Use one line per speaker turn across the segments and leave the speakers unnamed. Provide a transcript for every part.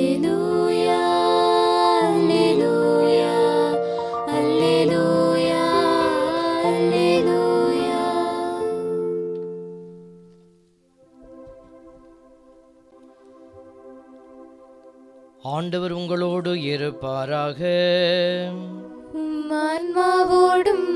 Alleluia, Alleluia, Alleluia, Alleluia.
ஆண்டவர் உங்களோடு இருப்பாராக
உம் ஆன்மாவோடும்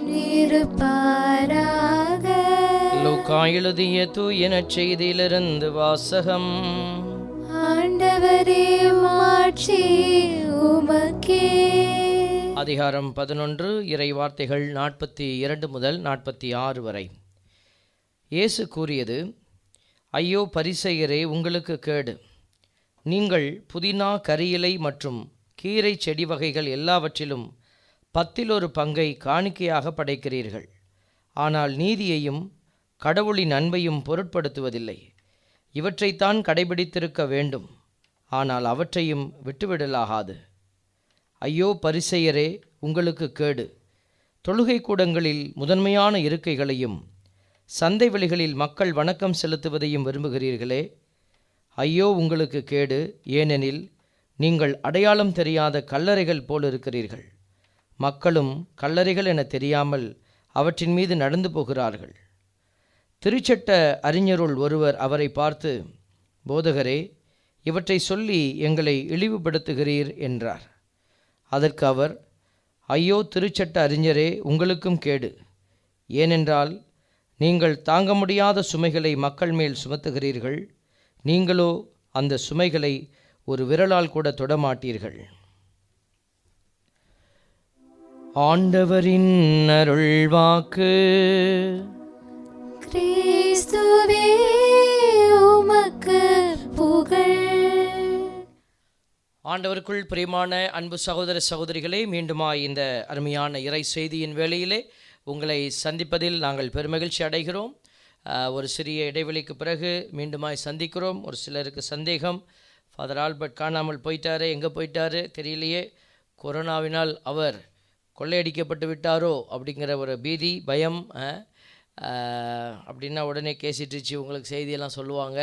இருப்பாராக
லூக்கா எழுதிய தூயன செய்தியிலிருந்து வாசகம்
ஆண்டவரே மாட்சி உமக்கே
அதிகாரம் பதினொன்று இறை வார்த்தைகள் நாற்பத்தி இரண்டு முதல் நாற்பத்தி ஆறு வரை இயேசு கூறியது ஐயோ பரிசெயரே உங்களுக்கு கேடு நீங்கள் புதினா கரியிலை மற்றும் கீரை செடி வகைகள் எல்லாவற்றிலும் பத்தில் ஒரு பங்கை காணிக்கையாக படைக்கிறீர்கள் ஆனால் நீதியையும் கடவுளின் அன்பையும் பொருட்படுத்துவதில்லை இவற்றைத்தான் கடைபிடித்திருக்க வேண்டும் ஆனால் அவற்றையும் விட்டுவிடலாகாது ஐயோ பரிசெயரே உங்களுக்கு கேடு தொழுகை கூடங்களில் முதன்மையான இருக்கைகளையும் சந்தை வெளிகளில் மக்கள் வணக்கம் செலுத்துவதையும் விரும்புகிறீர்களே ஐயோ உங்களுக்கு கேடு ஏனெனில் நீங்கள் அடையாளம் தெரியாத கல்லறைகள் போல் இருக்கிறீர்கள் மக்களும் கல்லறைகள் என தெரியாமல் அவற்றின் மீது நடந்து போகிறார்கள் திருச்சட்ட அறிஞருள் ஒருவர் அவரை பார்த்து போதகரே இவற்றை சொல்லி எங்களை இழிவுபடுத்துகிறீர் என்றார் அதற்கு அவர் ஐயோ திருச்சட்ட அறிஞரே உங்களுக்கும் கேடு ஏனென்றால் நீங்கள் தாங்க முடியாத சுமைகளை மக்கள் மேல் சுமத்துகிறீர்கள் நீங்களோ அந்த சுமைகளை ஒரு விரலால் கூட தொடமாட்டீர்கள் ஆண்டவரின் அருள்வாக்கு
கிறிஸ்துவே உமக்கு புகழ்
ஆண்டவருக்குள் பிரியமான அன்பு சகோதர சகோதரிகளே மீண்டுமாய் இந்த அருமையான இறை செய்தியின் வேளையிலே உங்களை சந்திப்பதில் நாங்கள் பெருமகிழ்ச்சி அடைகிறோம் ஆஹ், ஒரு சிறிய இடைவெளிக்கு பிறகு மீண்டுமாய் சந்திக்கிறோம் ஒரு சிலருக்கு சந்தேகம் ஃபாதர் ஆல்பர்ட் காணாமல் போயிட்டாரு எங்கே போயிட்டாரு தெரியலையே கொரோனாவினால் அவர் கொள்ளையடிக்கப்பட்டு விட்டாரோ அப்படிங்கிற ஒரு பீதி பயம் ஆஹ், ஆஹ், அப்படின்னா உடனே கேசிட்டுச்சு உங்களுக்கு செய்தியெல்லாம் சொல்லுவாங்க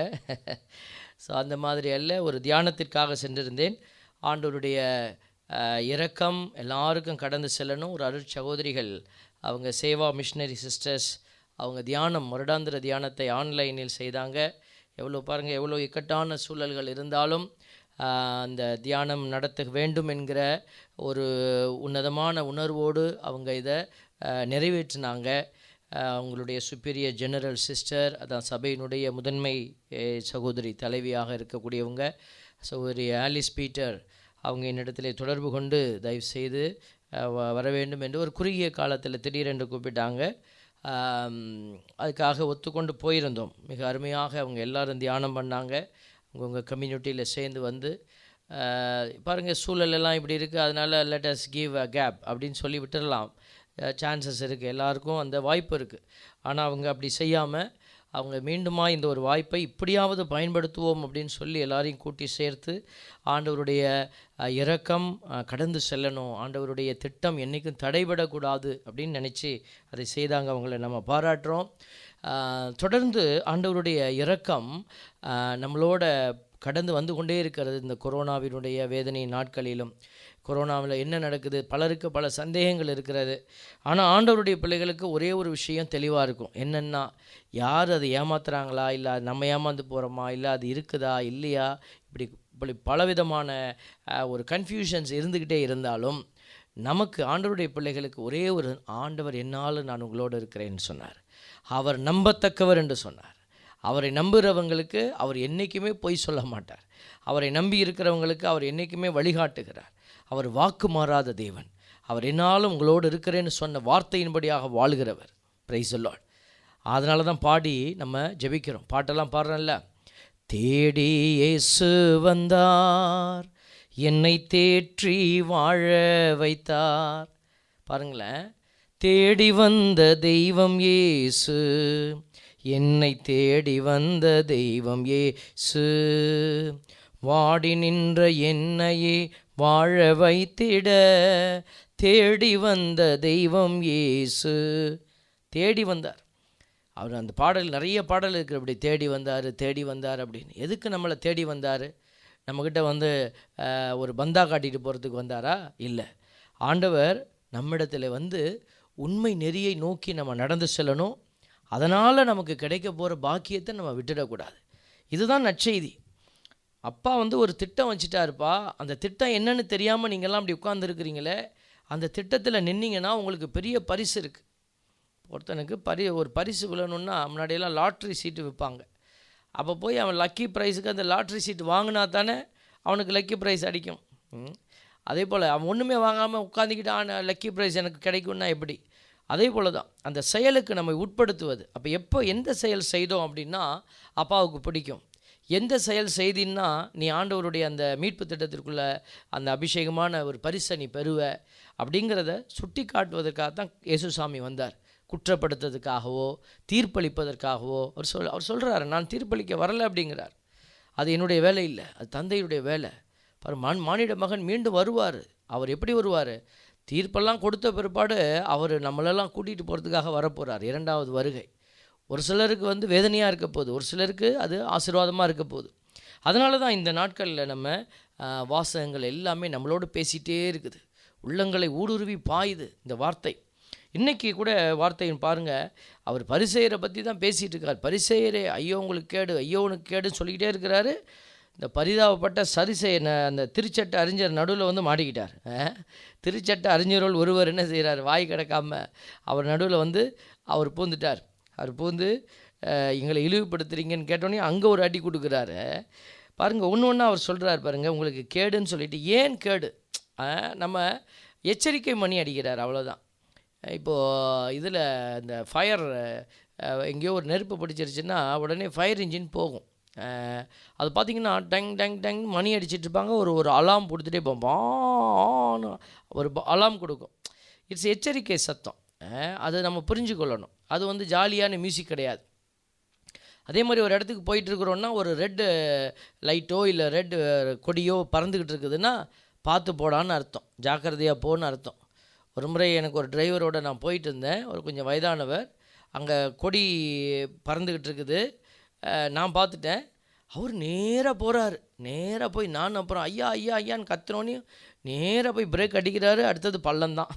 ஸோ அந்த மாதிரி அல்ல ஒரு தியானத்திற்காக சென்றிருந்தேன் ஆண்டவருடைய ஆஹ், இரக்கம் எல்லாருக்கும் கடந்து செல்லணும் ஒரு அருட் சகோதரிகள் அவங்க சேவா மிஷினரி சிஸ்டர்ஸ் அவங்க தியானம் வருடாந்திர தியானத்தை ஆன்லைனில் செய்தாங்க எவ்வளோ பாருங்கள் எவ்வளோ இக்கட்டான சூழல்கள் இருந்தாலும் ஆஹ், அந்த தியானம் நடத்த வேண்டும் என்கிற ஒரு உன்னதமான உணர்வோடு அவங்க இதை ஆஹ், நிறைவேற்றினாங்க ஆஹ், அவங்களுடைய சுப்பீரியர் ஜெனரல் சிஸ்டர் அதான் சபையினுடைய முதன்மை eh, சகோதரி தலைவியாக இருக்கக்கூடியவங்க சகோதரி ஆலிஸ் பீட்டர் அவங்க என்னிடத்திலே தொடர்பு கொண்டு தயவு செய்து அஹ், வ- வர வேண்டும் என்று ஒரு குறுகிய காலத்தில் திடீரென்று கூப்பிட்டாங்க ஆம், அதுக்காக ஒத்துக்கொண்டு போயிருந்தோம் மிக அருமையாக அவங்க எல்லாரும் தியானம் பண்ணாங்க உங்கள் கம்யூனிட்டியில் சேர்ந்து வந்து அஹ், பாருங்க சூழல் எல்லாம் இப்படி இருக்குது அதனால் let us give a gap அப்படின்னு சொல்லி விட்டுடலாம் சான்சஸ் இருக்குது எல்லாருக்கும் அந்த வாய்ப்பு இருக்குது ஆனால் அவங்க அப்படி செய்யாமல் அவங்க மீண்டுமா இந்த ஒரு வாய்ப்பை இப்படியாவது பயன்படுத்துவோம் அப்படின்னு சொல்லி எல்லாரையும் கூட்டி சேர்த்து ஆண்டவருடைய அஹ், இரக்கம் அஹ், கடந்து செல்லணும் ஆண்டவருடைய திட்டம் என்றைக்கும் தடைபடக்கூடாது அப்படின்னு நினச்சி அதை செய்தாங்க அவங்கள நம்ம பாராட்டுறோம் அஹ், தொடர்ந்து ஆண்டவருடைய இரக்கம் அஹ், நம்மளோட கடந்து வந்து கொண்டே இருக்கிறது இந்த கொரோனாவினுடைய வேதனை நாட்களிலும் கொரோனாவில் என்ன நடக்குது பலருக்கு பல சந்தேகங்கள் இருக்கிறது ஆனால் ஆண்டவருடைய பிள்ளைகளுக்கு ஒரே ஒரு விஷயம் தெளிவாக இருக்கும் என்னென்னா யார் அதை ஏமாத்துறாங்களா இல்லை நம்ம ஏமாந்து போகிறோமா இல்லை அது இருக்குதா இல்லையா இப்படி இப்படி பலவிதமான அஹ், ஒரு கன்ஃபியூஷன்ஸ் இருந்துக்கிட்டே இருந்தாலும் நமக்கு ஆண்டவருடைய பிள்ளைகளுக்கு ஒரே ஒரு ஆண்டவர் என்னால் நான் உங்களோடு இருக்கிறேன்னு சொன்னார் அவர் நம்பத்தக்கவர் என்று சொன்னார் அவரை நம்புகிறவங்களுக்கு அவர் என்றைக்குமே பொய் சொல்ல மாட்டார் அவரை நம்பி இருக்கிறவங்களுக்கு அவர் என்றைக்குமே வழிகாட்டுகிறார் அவர் வாக்கு மாறாத தேவன் அவர் என்னாலும் உங்களோடு இருக்கிறேன்னு சொன்ன வார்த்தையின்படியாக வாழ்கிறவர் பிரைஸ் லார்ட் அதனால தான் பாடி நம்ம ஜெபிக்கிறோம் பாட்டெல்லாம் பாடுறோம்ல தேடி இயேசு வந்தார் என்னை தேற்றி வாழ வைத்தார் பாருங்களேன் தேடி வந்த தெய்வம் இயேசு என்னை தேடி வந்த தெய்வம் இயேசு வாடி நின்ற என்னையே வாழ வைத்திட தேடி வந்த தெய்வம் இயேசு தேடி வந்தார் அவர் அந்த பாடல் நிறைய பாடல் இருக்குது அப்படி தேடி வந்தார் தேடி வந்தார் அப்படின்னு எதுக்கு நம்மளை தேடி வந்தார் நம்மக்கிட்ட வந்து அஹ், ஒரு பந்தா காட்டிட்டு போகிறதுக்கு வந்தாரா இல்லை ஆண்டவர் நம்மிடத்தில் வந்து உண்மை நெறியை நோக்கி நம்ம நடந்து செல்லணும் அதனால் நமக்கு கிடைக்க போகிற பாக்கியத்தை நம்ம விட்டுடக்கூடாது இதுதான் நற்செய்தி அப்பா வந்து ஒரு திட்டம் வச்சுட்டாருப்பா அந்த திட்டம் என்னன்னு தெரியாமல் நீங்கள்லாம் அப்படி உட்காந்துருக்கிறீங்களே அந்த திட்டத்தில் நின்னீங்கன்னா உங்களுக்கு பெரிய பரிசு இருக்குது ஒருத்தனுக்கு பரி ஒரு பரிசு விழணுன்னா முன்னாடியெல்லாம் லாட்ரி சீட்டு விற்பாங்க அப்போ போய் அவன் லக்கி ப்ரைஸுக்கு அந்த லாட்ரி சீட்டு வாங்கினா தானே அவனுக்கு லக்கி ப்ரைஸ் அடிக்கும் ம். அதே போல் அவன் ஒன்றுமே வாங்காமல் உட்காந்துக்கிட்டான் லக்கி ப்ரைஸ் எனக்கு கிடைக்கும்னா எப்படி அதே போல் தான் அந்த செயலுக்கு நம்மை உட்படுத்துவது அப்போ எப்போ எந்த செயல் செய்தோம் அப்படின்னா அப்பாவுக்கு பிடிக்கும் எந்த செயல் செய்தின்னா நீ ஆண்டவருடைய அந்த மீட்பு திட்டத்திற்குள்ள அந்த அபிஷேகமான ஒரு பரிசை நீ பெறுவ அப்படிங்கிறத சுட்டி காட்டுவதற்காக தான் இயேசுசாமி வந்தார் குற்றப்படுத்துறதுக்காகவோ தீர்ப்பளிப்பதற்காகவோ அவர் சொல் அவர் சொல்கிறாரு நான் தீர்ப்பளிக்க வரல அப்படிங்கிறார் அது என்னுடைய வேலை இல்லை அது தந்தையுடைய வேலை பாரு மான் மானிட மகன் மீண்டும் வருவார் அவர் எப்படி வருவார் தீர்ப்பெல்லாம் கொடுத்த பிற்பாடு அவர் நம்மளெல்லாம் கூட்டிகிட்டு போகிறதுக்காக வரப்போகிறார் இரண்டாவது வருகை ஒரு சிலருக்கு வந்து வேதனையாக இருக்க போகுது ஒரு சிலருக்கு அது ஆசீர்வாதமாக இருக்க போகுது அதனால தான் இந்த நாட்களில் நம்ம ஆ, வாசகங்கள் எல்லாமே நம்மளோடு பேசிகிட்டே இருக்குது உள்ளங்களை ஊடுருவி பாயுது இந்த வார்த்தை இன்னைக்கு கூட வார்த்தையின் பாருங்க அவர் பரிசெயரை பற்றி தான் பேசிகிட்டு இருக்கார் பரிசெயரே ஐயோ உங்களுக்கு கேடு ஐயோ உனக்கு கேடுன்னு சொல்லிக்கிட்டே இருக்கிறாரு இந்த பரிதாபப்பட்ட சரிசெய ந- அந்த திருச்சட்ட அறிஞர் நடுவில் வந்து மாட்டிக்கிட்டார் அஹ். திருச்சட்ட அறிஞர்கள் ஒருவர் என்ன செய்கிறார் வாய் கிடக்காம அவர் நடுவில் வந்து அவர் பூந்துட்டார் அவர் பூந்து அஹ், எங்களை இழிவுபடுத்துறீங்கன்னு கேட்டோன்னே அங்கே ஒரு அடி கொடுக்குறாரு பாருங்கள் ஒன்று ஒன்றா அவர் சொல்கிறார் பாருங்கள் உங்களுக்கு கேடுன்னு சொல்லிட்டு ஏன் கேடு அஹ், நம்ம எச்சரிக்கை மணி அடிக்கிறார் அவ்வளோதான் இப்போது இதில் இந்த ஃபயர் எங்கேயோ ஒரு நெருப்பு பிடிச்சிருச்சுன்னா உடனே ஃபயர் இன்ஜின் போகும் அஹ், அது பார்த்தீங்கன்னா டங் டங் டங் மணி அடிச்சிட்டு இருப்பாங்க ஒரு ஒரு அலாம் கொடுத்துட்டே போவோம் ஒரு அலாம் கொடுக்கும் இட்ஸ் எச்சரிக்கை சத்தம் அஹ், அதை நம்ம புரிஞ்சுக்கொள்ளணும் அது வந்து ஜாலியான மியூசிக் கிடையாது அதே மாதிரி ஒரு இடத்துக்கு போயிட்டு இருக்கிறோன்னா ஒரு ரெட்டு லைட்டோ இல்லை ரெட்டு கொடியோ பறந்துக்கிட்டு இருக்குதுன்னா பார்த்து போடான்னு அர்த்தம் ஜாக்கிரதையாக போன்னு அர்த்தம் ஒரு முறை எனக்கு ஒரு டிரைவரோட நான் போயிட்டு இருந்தேன் ஒரு கொஞ்சம் வயதானவர் அங்கே கொடி பறந்துக்கிட்டு இருக்குது அஹ், நான் பார்த்துட்டேன் அவர் நேராக போகிறாரு நேராக போய் நான் அப்புறம் ஐயா ஐயா ஐயான்னு கத்துனோன்னே நேராக போய் பிரேக் அடிக்கிறாரு அடுத்தது பள்ளம்தான்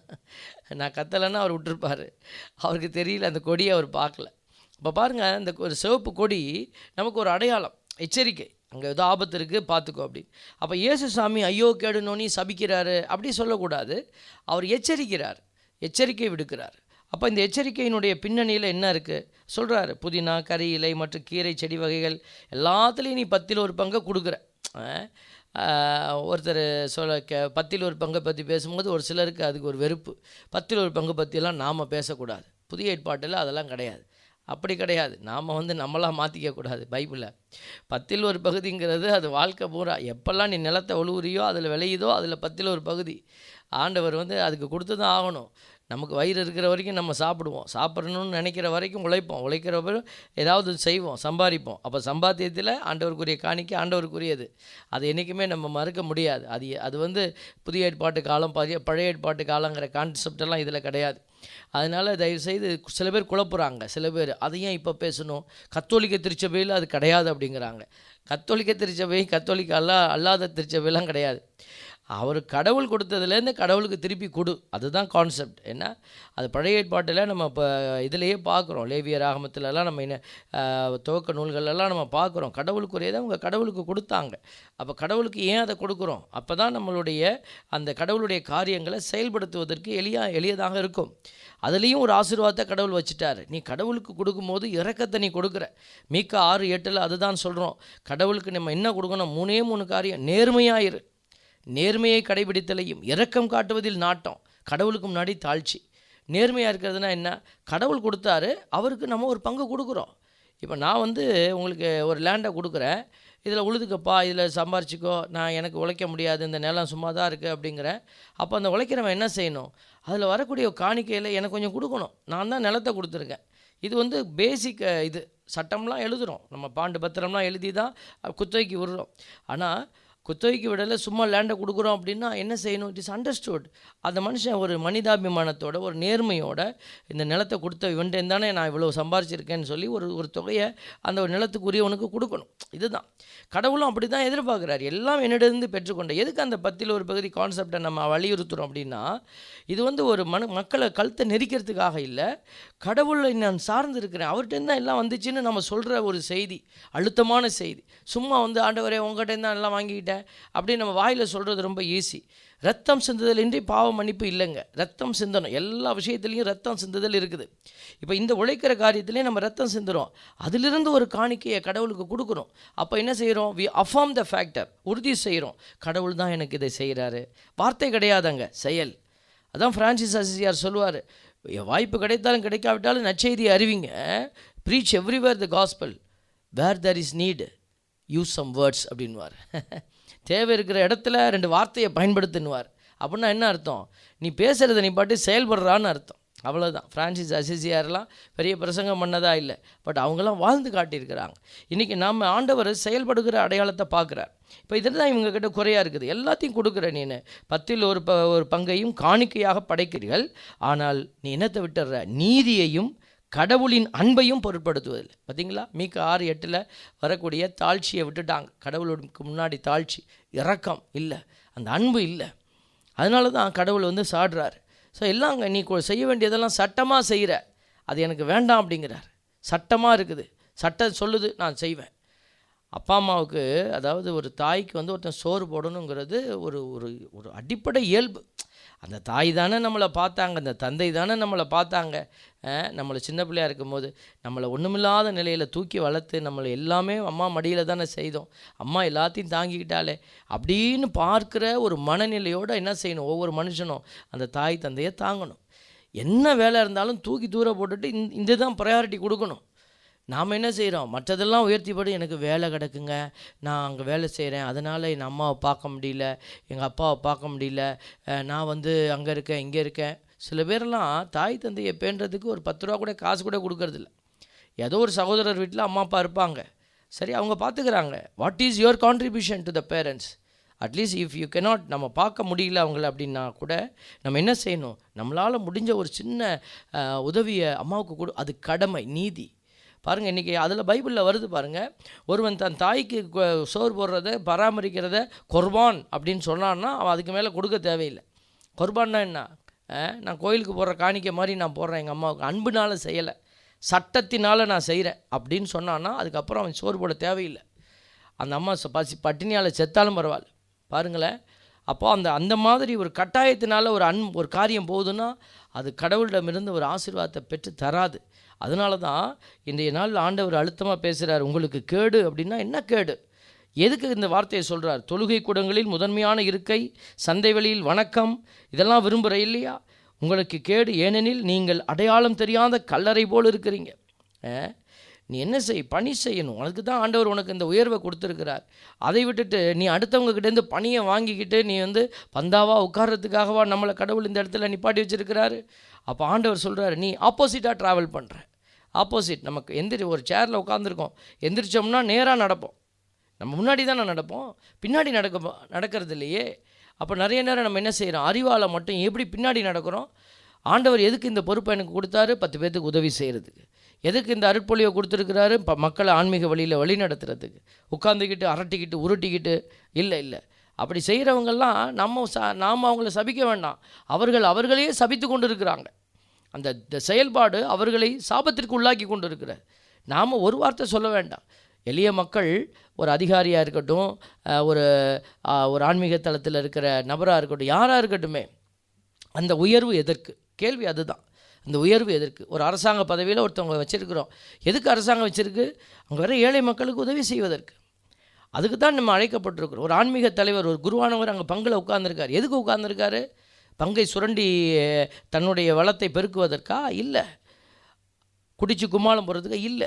நான் கத்தலைன்னா அவர் விட்டுருப்பாரு அவருக்கு தெரியல அந்த கொடியை அவர் பார்க்கல இப்போ பாருங்கள் இந்த ஒரு சிவப்பு கொடி நமக்கு ஒரு அடையாளம் எச்சரிக்கை அங்கே ஏதோ ஆபத்து இருக்குது பார்த்துக்கோ அப்படின்னு அப்போ இயேசு சாமி ஐயோ கேடுனோனி சபிக்கிறாரு அப்படி சொல்லக்கூடாது அவர் எச்சரிக்கிறார் எச்சரிக்கை விடுக்கிறார் அப்போ இந்த எச்சரிக்கையினுடைய பின்னணியில் என்ன இருக்குது சொல்கிறாரு புதினா கறி இலை மற்றும் கீரை செடி வகைகள் எல்லாத்துலேயும் நீ பத்தில் ஒரு பங்கை கொடுக்குற அஹ், ஆஹ், ஒருத்தர் சொல்ல க பத்தில் ஒரு பங்கை பற்றி பேசும்போது ஒரு சிலருக்கு அதுக்கு ஒரு வெறுப்பு பத்தில் ஒரு பங்கு பற்றியெல்லாம் நாம் பேசக்கூடாது புதிய ஏற்பாட்டில் அதெல்லாம் கிடையாது அப்படி கிடையாது நாம் வந்து நம்மளாக மாற்றிக்க கூடாது பைபிளில் பத்தில் ஒரு பகுதிங்கிறது அது வாழ்க்கை பூரா எப்பெல்லாம் நீ நிலத்தை உழுவுறியோ அதில் விளையுதோ அதில் பத்தில் ஒரு பகுதி ஆண்டவர் வந்து அதுக்கு கொடுத்து தான் ஆகணும் நமக்கு வயிறு இருக்கிற வரைக்கும் நம்ம சாப்பிடுவோம் சாப்பிடணும்னு நினைக்கிற வரைக்கும் உழைப்போம் உழைக்கிற வரைக்கும் ஏதாவது செய்வோம் சம்பாதிப்போம் அப்போ சம்பாத்தியத்தில் ஆண்டவருக்குரிய காணிக்கை ஆண்டவருக்குரியது அது என்றைக்குமே நம்ம மறுக்க முடியாது அது அது வந்து புதிய ஏற்பாட்டு காலம் பழைய பழைய ஏற்பாட்டு காலங்கிற கான்செப்ட் எல்லாம் இதில் கிடையாது அதனால் தயவுசெய்து சில பேர் குழப்புறாங்க சில பேர் அதை ஏன் இப்போ பேசணும் கத்தோலிக்க திருச்சபையில் அது கிடையாது அப்படிங்கிறாங்க கத்தோலிக்க திருச்சபை கத்தோலிக்க அல்லா அல்லாத திருச்சபையெல்லாம் கிடையாது அவர் கடவுள் கொடுத்ததுலேருந்து கடவுளுக்கு திருப்பி கொடு அதுதான் கான்செப்ட் என்ன அது பழைய ஏற்பாட்டில் நம்ம இப்போ இதிலேயே பார்க்குறோம் லேவியர் ஆகமத்துலலாம் நம்ம என்ன ஆஹ், துவக்க நூல்களெல்லாம் நம்ம பார்க்குறோம் கடவுளுக்குரியதை அவங்க கடவுளுக்கு கொடுத்தாங்க அப்போ கடவுளுக்கு ஏன் அதை கொடுக்குறோம் அப்போ தான் நம்மளுடைய அந்த கடவுளுடைய காரியங்களை செயல்படுத்துவதற்கு எளியா எளியதாக இருக்கும் அதுலேயும் ஒரு ஆசீர்வாதத்தை கடவுள் வச்சுட்டாரு நீ கடவுளுக்கு கொடுக்கும்போது இரக்கத்தை நீ கொடுக்குற மீக்க ஆறு எட்டில் அதுதான் சொல்கிறோம் கடவுளுக்கு நம்ம என்ன கொடுக்கணும் மூணே மூணு காரியம் நேர்மையாயிரு நேர்மையை கடைபிடித்தலையும் இரக்கம் காட்டுவதில் நாட்டம் கடவுளுக்கு முன்னாடி தாழ்ச்சி நேர்மையாக இருக்கிறதுனா என்ன கடவுள் கொடுத்தாரு அவருக்கு நம்ம ஒரு பங்கு கொடுக்குறோம் இப்போ நான் வந்து உங்களுக்கு ஒரு லேண்டை கொடுக்குறேன் இதில் உழுதுக்கப்பா இதில் சம்பாரிச்சிக்கோ நான் எனக்கு உழைக்க முடியாது இந்த நிலம் சும்மா தான் இருக்குது அப்படிங்கிறேன் அப்போ அந்த உழைக்கிறவன் என்ன செய்யணும் அதில் வரக்கூடிய காணிக்கையில் எனக்கு கொஞ்சம் கொடுக்கணும் நான் தான் நிலத்தை கொடுத்துருக்கேன் இது வந்து பேசிக் இது சட்டம்லாம் எழுதுகிறோம் நம்ம பாண்டு பத்திரம்லாம் எழுதி தான் குத்தகைக்கு விடுறோம் ஆனால் குத்தகைக்கு விடலை சும்மா லேண்டை கொடுக்குறோம் அப்படின்னா என்ன செய்யணும் இட் இஸ் அண்டர்ஸ்டுட் அந்த மனுஷன் ஒரு மனிதாபிமானத்தோட ஒரு நேர்மையோட இந்த நிலத்தை கொடுத்த இவன்ட்டு தானே நான் இவ்வளோ சம்பாரிச்சிருக்கேன்னு சொல்லி ஒரு ஒரு தொகையை அந்த ஒரு நிலத்துக்குரியவனுக்கு கொடுக்கணும் இதுதான் கடவுளும் அப்படி தான் எதிர்பார்க்குறாரு எல்லாம் என்னிடந்து பெற்றுக்கொண்ட எதுக்கு அந்த பத்தில் ஒரு பகுதி கான்செப்டை நம்ம வலியுறுத்துகிறோம் அப்படின்னா இது வந்து ஒரு மனு மக்களை கழுத்தை நெரிக்கிறதுக்காக இல்லை கடவுளை நான் சார்ந்து இருக்கிறேன் அவர்கிட்ட தான் எல்லாம் வந்துச்சுன்னு நம்ம சொல்கிற ஒரு செய்தி அழுத்தமான செய்தி சும்மா வந்து ஆண்டவரே உங்கள்கிட்ட தான் எல்லாம் வாங்கிக்கிட்டேன் அப்படின்னு நம்ம வாயில் சொல்கிறது ரொம்ப ஈஸி ரத்தம் சிந்துதல் இன்றி பாவ மன்னிப்பு இல்லைங்க ரத்தம் சிந்தணும் எல்லா விஷயத்துலேயும் ரத்தம் சிந்துதல் இருக்குது இப்போ இந்த உழைக்கிற காரியத்திலே நம்ம ரத்தம் சிந்துறோம் அதிலிருந்து ஒரு காணிக்கையை கடவுளுக்கு கொடுக்குறோம் அப்போ என்ன செய்கிறோம் வி அஃபார்ம் த ஃபேக்டர் உறுதி செய்கிறோம் கடவுள் தான் எனக்கு இதை செய்கிறாரு வார்த்தை கிடையாதுங்க செயல் அதான் ஃப்ரான்சிஸ் அசிசியார் சொல்லுவார் வாய்ப்பு கிடைத்தாலும் கிடைக்காவிட்டாலும் நற்செய்தியை அறிவிங்க preach everywhere the gospel where there is need use some words அப்படின்வார் தேவை இருக்கிற இடத்துல ரெண்டு வார்த்தையை பயன்படுத்துன்னுவார் அப்படின்னா என்ன அர்த்தம் நீ பேசுகிறத நீ பாட்டு செயல்படுறான்னு அர்த்தம் அவ்வளோதான் ஃப்ரான்சிஸ் அசிசியார்லாம் பெரிய பிரசங்கம் பண்ணதா இல்லை பட் அவங்களாம் வாழ்ந்து காட்டியிருக்கிறாங்க இன்றைக்கி நாம் ஆண்டவர் செயல்படுகிற அடையாளத்தை பார்க்குறார் இப்போ இதில் தான் இவங்க கிட்ட குறையாக இருக்குது எல்லாத்தையும் கொடுக்குற நீனு பத்தில் ஒரு ப ஒரு பங்கையும் காணிக்கையாக படைக்கிறீர்கள் ஆனால் நீ என்னத்தை விட்டுற நீதியையும் கடவுளின் அன்பையும் பொருட்படுத்துவதில்லை பார்த்தீங்களா மீக்க ஆறு எட்டில் வரக்கூடிய தாழ்ச்சியை விட்டுட்டாங்க கடவுளுக்கு முன்னாடி தாழ்ச்சி இரக்கம் இல்லை அந்த அன்பு இல்லை அதனால தான் கடவுள் வந்து சாடுறார் ஸோ எல்லாங்க நீ கொ- செய்ய வேண்டியதெல்லாம் சட்டமாக செய்கிற அது எனக்கு வேண்டாம் அப்படிங்கிறார் சட்டமாக இருக்குது சட்டம் சொல்லுது நான் செய்வேன் அப்பா அம்மாவுக்கு அதாவது ஒரு தாய்க்கு வந்து ஒருத்தன் சோறு போடணுங்கிறது ஒரு ஒரு ஒரு அடிப்படை இயல்பு அந்த தாய் தானே நம்மளை பார்த்தாங்க அந்த தந்தை தானே நம்மளை பார்த்தாங்க அஹ், நம்மளை சின்ன பிள்ளையா இருக்கும்போது நம்மளை ஒன்றுமில்லாத நிலையில் தூக்கி வளர்த்து நம்மளை எல்லாமே அம்மா மடியில் தானே செய்தோம் அம்மா எல்லாத்தையும் தாங்கிக்கிட்டாலே அப்படின்னு பார்க்குற ஒரு மனநிலையோடு என்ன செய்யணும் ஒவ்வொரு மனுஷனும் அந்த தாய் தந்தையை தாங்கணும் என்ன வேலை இருந்தாலும் தூக்கி தூர போட்டுட்டு இந்த இந்த தான் ப்ரையாரிட்டி கொடுக்கணும் நாம் என்ன செய்கிறோம் மற்றதெல்லாம் உயர்த்திப்படி எனக்கு வேலை கிடக்குங்க நான் அங்கே வேலை செய்கிறேன் அதனால் என் அம்மாவை பார்க்க முடியல எங்கள் அப்பாவை பார்க்க முடியல அஹ் நான் வந்து அங்கே இருக்கேன் இங்கே இருக்கேன் சில பேரெல்லாம் தாய் தந்தையை பேண்டுறதுக்கு ஒரு பத்து ரூபா கூட காசு கூட கொடுக்கறதில்ல ஏதோ ஒரு சகோதரர் வீட்டில் அம்மா அப்பா இருப்பாங்க சரி அவங்க பார்த்துக்கிறாங்க what is your contribution to the parents at least if you cannot நம்ம பார்க்க முடியல அவங்கள அப்படின்னா கூட நம்ம என்ன செய்யணும் நம்மளால் முடிஞ்ச ஒரு சின்ன அஹ், உதவியை அம்மாவுக்கு கொடு அது கடமை நீதி பாருங்கள் இன்றைக்கி அதில் பைபிளில் வருது பாருங்கள் ஒருவன் தன் தாய்க்கு கொ- சோறு போடுறத பராமரிக்கிறத கொர்பான் அப்படின்னு சொன்னான்னா அவன் அதுக்கு மேலே கொடுக்க தேவையில்லை கொர்பான்னா என்ன அஹ், நான் கோயிலுக்கு போடுற காணிக்கை மாதிரி நான் போடுறேன் எங்கள் அம்மாவுக்கு அன்புனால செய்யலை சட்டத்தினால நான் செய்கிறேன் அப்படின்னு சொன்னான்னா அதுக்கப்புறம் அவன் சோறு போட தேவையில்லை அந்த அம்மா ச- பசி பட்டினியால் செத்தாலும் பரவாயில்ல பாருங்களேன் அப்போ அந்த அந்த மாதிரி ஒரு கட்டாயத்தினால ஒரு அன் ஒரு காரியம் போகுதுன்னா அது கடவுளிடமிருந்து ஒரு ஆசீர்வாதத்தை பெற்று தராது அதனால தான் இன்றைய நாள் ஆண்டவர் அழுத்தமாக பேசுகிறார் உங்களுக்கு கேடு அப்படின்னா என்ன கேடு எதுக்கு இந்த வார்த்தையை சொல்கிறார் தொழுகை கூடங்களில் முதன்மையான இருக்கை சந்தை வெளியில் வணக்கம் இதெல்லாம் விரும்புகிற இல்லையா உங்களுக்கு கேடு ஏனெனில் நீங்கள் அடையாளம் தெரியாத கல்லறை போல் இருக்கிறீங்க அஹ், நீ என்ன செய் பணி செய்யணும் அதுக்கு தான் ஆண்டவர் உனக்கு இந்த உயர்வை கொடுத்துருக்கிறார் அதை விட்டுட்டு நீ அடுத்தவங்க கிட்டேருந்து பணியை வாங்கிக்கிட்டு நீ வந்து பந்தாவா உட்கார்றதுக்காகவா நம்மளை கடவுள் இந்த இடத்துல நிப்பாட்டி வச்சிருக்கிறாரு அப்போ ஆண்டவர் சொல்கிறாரு நீ ஆப்போசிட்டாக ட்ராவல் பண்ணுற ஆப்போசிட் நமக்கு எந்திரி ஒரு சேரில் உட்காந்துருக்கோம் எந்திரிச்சோம்னா நேராக நடப்போம் நம்ம முன்னாடி தானே நடப்போம் பின்னாடி நடக்க நடக்கிறது இல்லையே அப்போ நிறைய நேரம் நம்ம என்ன செய்கிறோம் அறிவால் மட்டும் எப்படி பின்னாடி நடக்கிறோம் ஆண்டவர் எதுக்கு இந்த பொறுப்பை எனக்கு கொடுத்தாரு பத்து பேர்த்துக்கு உதவி செய்கிறதுக்கு எதுக்கு இந்த அருட்பொழிவை கொடுத்துருக்கிறாரு இப்போ மக்களை ஆன்மீக வழியில் வழி நடத்துறதுக்கு உட்காந்துக்கிட்டு அரட்டிக்கிட்டு உருட்டிக்கிட்டு இல்லை இல்லை அப்படி செய்கிறவங்கெல்லாம் நம்ம ச நாம் அவங்கள சபிக்க வேண்டாம் அவர்கள் அவர்களையே சபித்து கொண்டு இருக்கிறாங்க அந்த இந்த செயல்பாடு அவர்களை சாபத்திற்கு உள்ளாக்கி கொண்டு இருக்கிறார் நாம் ஒரு வார்த்தை சொல்ல வேண்டாம் எளிய மக்கள் ஒரு அதிகாரியாக இருக்கட்டும் அஹ், ஒரு அஹ், ஒரு ஆன்மீக தளத்தில் இருக்கிற நபராக இருக்கட்டும் யாராக இருக்கட்டுமே அந்த உயர்வு எதற்கு கேள்வி அதுதான் அந்த உயர்வு எதற்கு ஒரு அரசாங்க பதவியில் ஒருத்தவங்க வச்சுருக்கிறோம் எதுக்கு அரசாங்கம் வச்சுருக்கு அங்கே வர ஏழை மக்களுக்கு உதவி செய்வதற்கு அதுக்கு தான் நம்ம அழைக்கப்பட்டிருக்கிறோம் ஒரு ஆன்மீக தலைவர் ஒரு குருவானவர் அங்கே பங்கில் உட்கார்ந்திருக்கார் எதுக்கு உட்கார்ந்திருக்காரு பங்கை சுரண்டி அஹ், தன்னுடைய வளத்தை பெருக்குவதற்கா இல்லை குடிச்சு கும்மாளம் போகிறதுக்கு இல்லை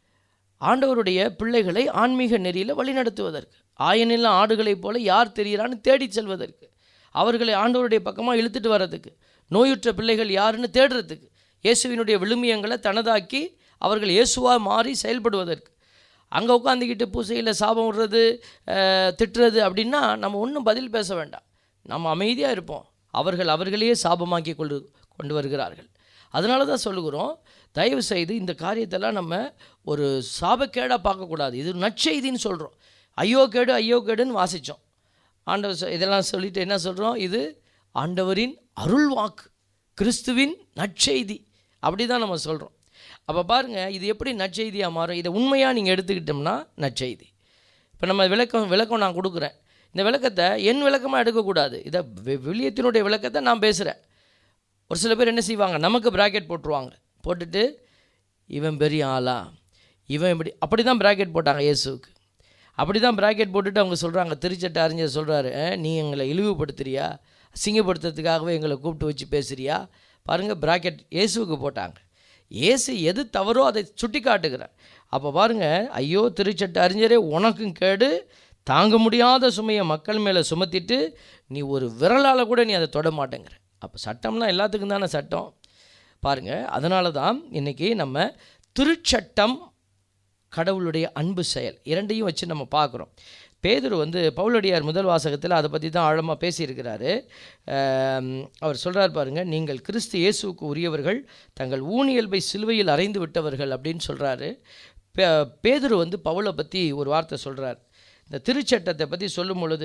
ஆண்டவருடைய பிள்ளைகளை ஆன்மீக நெறியில் வழிநடத்துவதற்கு ஆயனில் ஆடுகளைப் போல யார் தெரிகிறான்னு தேடிச் செல்வதற்கு அவர்களை ஆண்டவருடைய பக்கமாக இழுத்துட்டு வர்றதுக்கு நோயுற்ற பிள்ளைகள் யாருன்னு தேடுறதுக்கு இயேசுவினுடைய விழுமியங்களை தனதாக்கி அவர்கள் இயேசுவாக மாறி செயல்படுவதற்கு அங்கே உட்காந்துக்கிட்டு பூசையில் சாபம் விடுறது அஹ், திட்டுறது அப்படின்னா நம்ம ஒன்றும் பதில் பேச வேண்டாம் நம்ம அமைதியாக இருப்போம் அவர்கள் அவர்களையே சாபமாக்கி கொண்டு கொண்டு வருகிறார்கள் அதனால தான் சொல்லுகிறோம் தயவு செய்து இந்த காரியத்தெல்லாம் நம்ம ஒரு சாபக்கேடாக பார்க்கக்கூடாது இது நற்செய்தின்னு சொல்கிறோம் ஐயோ கேடு ஐயோ கேடுன்னு வாசித்தோம் ஆண்டவர் சொ- இதெல்லாம் சொல்லிட்டு என்ன சொல்கிறோம் இது ஆண்டவரின் அருள் வாக்கு கிறிஸ்துவின் நற்செய்தி அப்படி தான் நம்ம சொல்கிறோம் அப்போ பாருங்கள் இது எப்படி நற்செய்தியாக மாறும் இதை உண்மையாக நீங்கள் எடுத்துக்கிட்டோம்னா நற்செய்தி இப்போ நம்ம விளக்கம் விளக்கம் நான் கொடுக்குறேன் இந்த விளக்கத்தை என் விளக்கமாக எடுக்கக்கூடாது இதை வி- விழியத்தினுடைய விளக்கத்தை நான் பேசுகிறேன் ஒரு சில பேர் என்ன செய்வாங்க நமக்கு பிராக்கெட் போட்டுருவாங்க போட்டுட்டு இவன் பெரிய ஆளா இவன் இப்படி அப்படி தான் பிராக்கெட் போட்டாங்க இயேசுவுக்கு அப்படி தான் பிராக்கெட் போட்டுட்டு அவங்க சொல்கிறாங்க திருச்சட்ட அறிஞர் சொல்கிறாரு நீ எங்களை இழிவுபடுத்துறியா அசிங்கப்படுத்துறதுக்காகவே எங்களை கூப்பிட்டு வச்சு பேசுறியா பாருங்கள் பிராக்கெட் இயேசுவுக்கு போட்டாங்க இயேசு எது தவறோ அதை சுட்டி காட்டுகிறார் அப்போ பாருங்கள் ஐயோ திருச்சட்ட அறிஞரே உனக்கும் கேடு தாங்க முடியாத சுமையை மக்கள் மேலே சுமத்திட்டு நீ ஒரு விரலால் கூட நீ அதை தொட மாட்டேங்கிற அப்போ சட்டம்னா எல்லாத்துக்கும் தானே சட்டம் பாருங்கள் அதனால தான் இன்றைக்கி நம்ம திருச்சட்டம் கடவுளுடைய அன்பு செயல் இரண்டையும் வச்சு நம்ம பார்க்குறோம் பேதுரு வந்து பவுலடியார் முதல் வாசகத்தில் அதை பற்றி தான் ஆழமாக பேசியிருக்கிறாரு ஆம், அவர் சொல்கிறார் பாருங்க நீங்கள் கிறிஸ்து இயேசுவுக்கு உரியவர்கள் தங்கள் ஊனியல்பை சிலுவையில் அறைந்து விட்டவர்கள் அப்படின்னு சொல்கிறாரு பே பேதுரு வந்து பவுலை பற்றி ஒரு வார்த்தை சொல்கிறார் இந்த திருச்சட்டத்தை பற்றி சொல்லும் பொழுது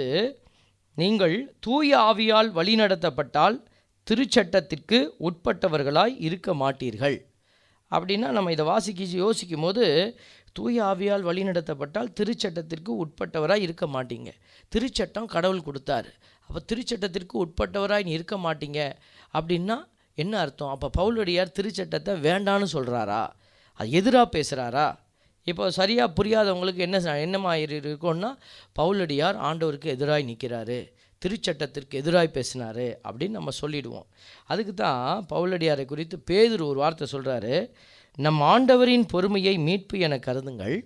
நீங்கள் தூய ஆவியால் வழிநடத்தப்பட்டால் திருச்சட்டத்திற்கு உட்பட்டவர்களாய் இருக்க மாட்டீர்கள் அப்படின்னா நம்ம இதை வாசிக்க யோசிக்கும் போது தூய ஆவியால் வழிநடத்தப்பட்டால் திருச்சட்டத்திற்கு உட்பட்டவராய் இருக்க மாட்டீங்க திருச்சட்டம் கடவுள் கொடுத்தாரு அப்போ திருச்சட்டத்திற்கு உட்பட்டவராய் நீ இருக்க மாட்டீங்க அப்படின்னா என்ன அர்த்தம் அப்போ பவுலடியார் திருச்சட்டத்தை வேண்டான்னு சொல்கிறாரா அது எதிராக பேசுகிறாரா இப்போ சரியாக புரியாதவங்களுக்கு என்ன ச- என்னமா இரு- இருக்கும்னா பவுலடியார் ஆண்டவருக்கு எதிராய் நிற்கிறாரு திருச்சட்டத்திற்கு எதிராய் பேசினாரு அப்படின்னு நம்ம சொல்லிடுவோம் அதுக்கு தான் பவுலடியாரை குறித்து பேதுரு ஒரு வார்த்தை சொல்கிறாரு நம் ஆண்டவரின் பொறுமையை மீட்பு என கருதுங்கள்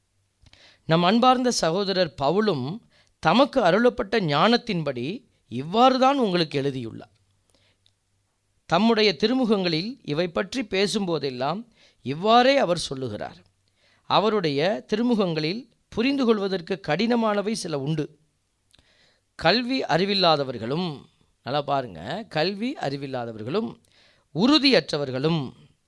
நம் அன்பார்ந்த சகோதரர் பவுலும் தமக்கு அருளப்பட்ட ஞானத்தின்படி இவ்வாறு தான் உங்களுக்கு எழுதியுள்ளார் தம்முடைய திருமுகங்களில் இவை பற்றி பேசும்போதெல்லாம் இவ்வாறே அவர் சொல்லுகிறார் அவருடைய திருமுகங்களில் புரிந்து கொள்வதற்கு கடினமானவை சில உண்டு கல்வி அறிவில்லாதவர்களும் நல்லா பாருங்க கல்வி அறிவில்லாதவர்களும் உறுதியற்றவர்களும்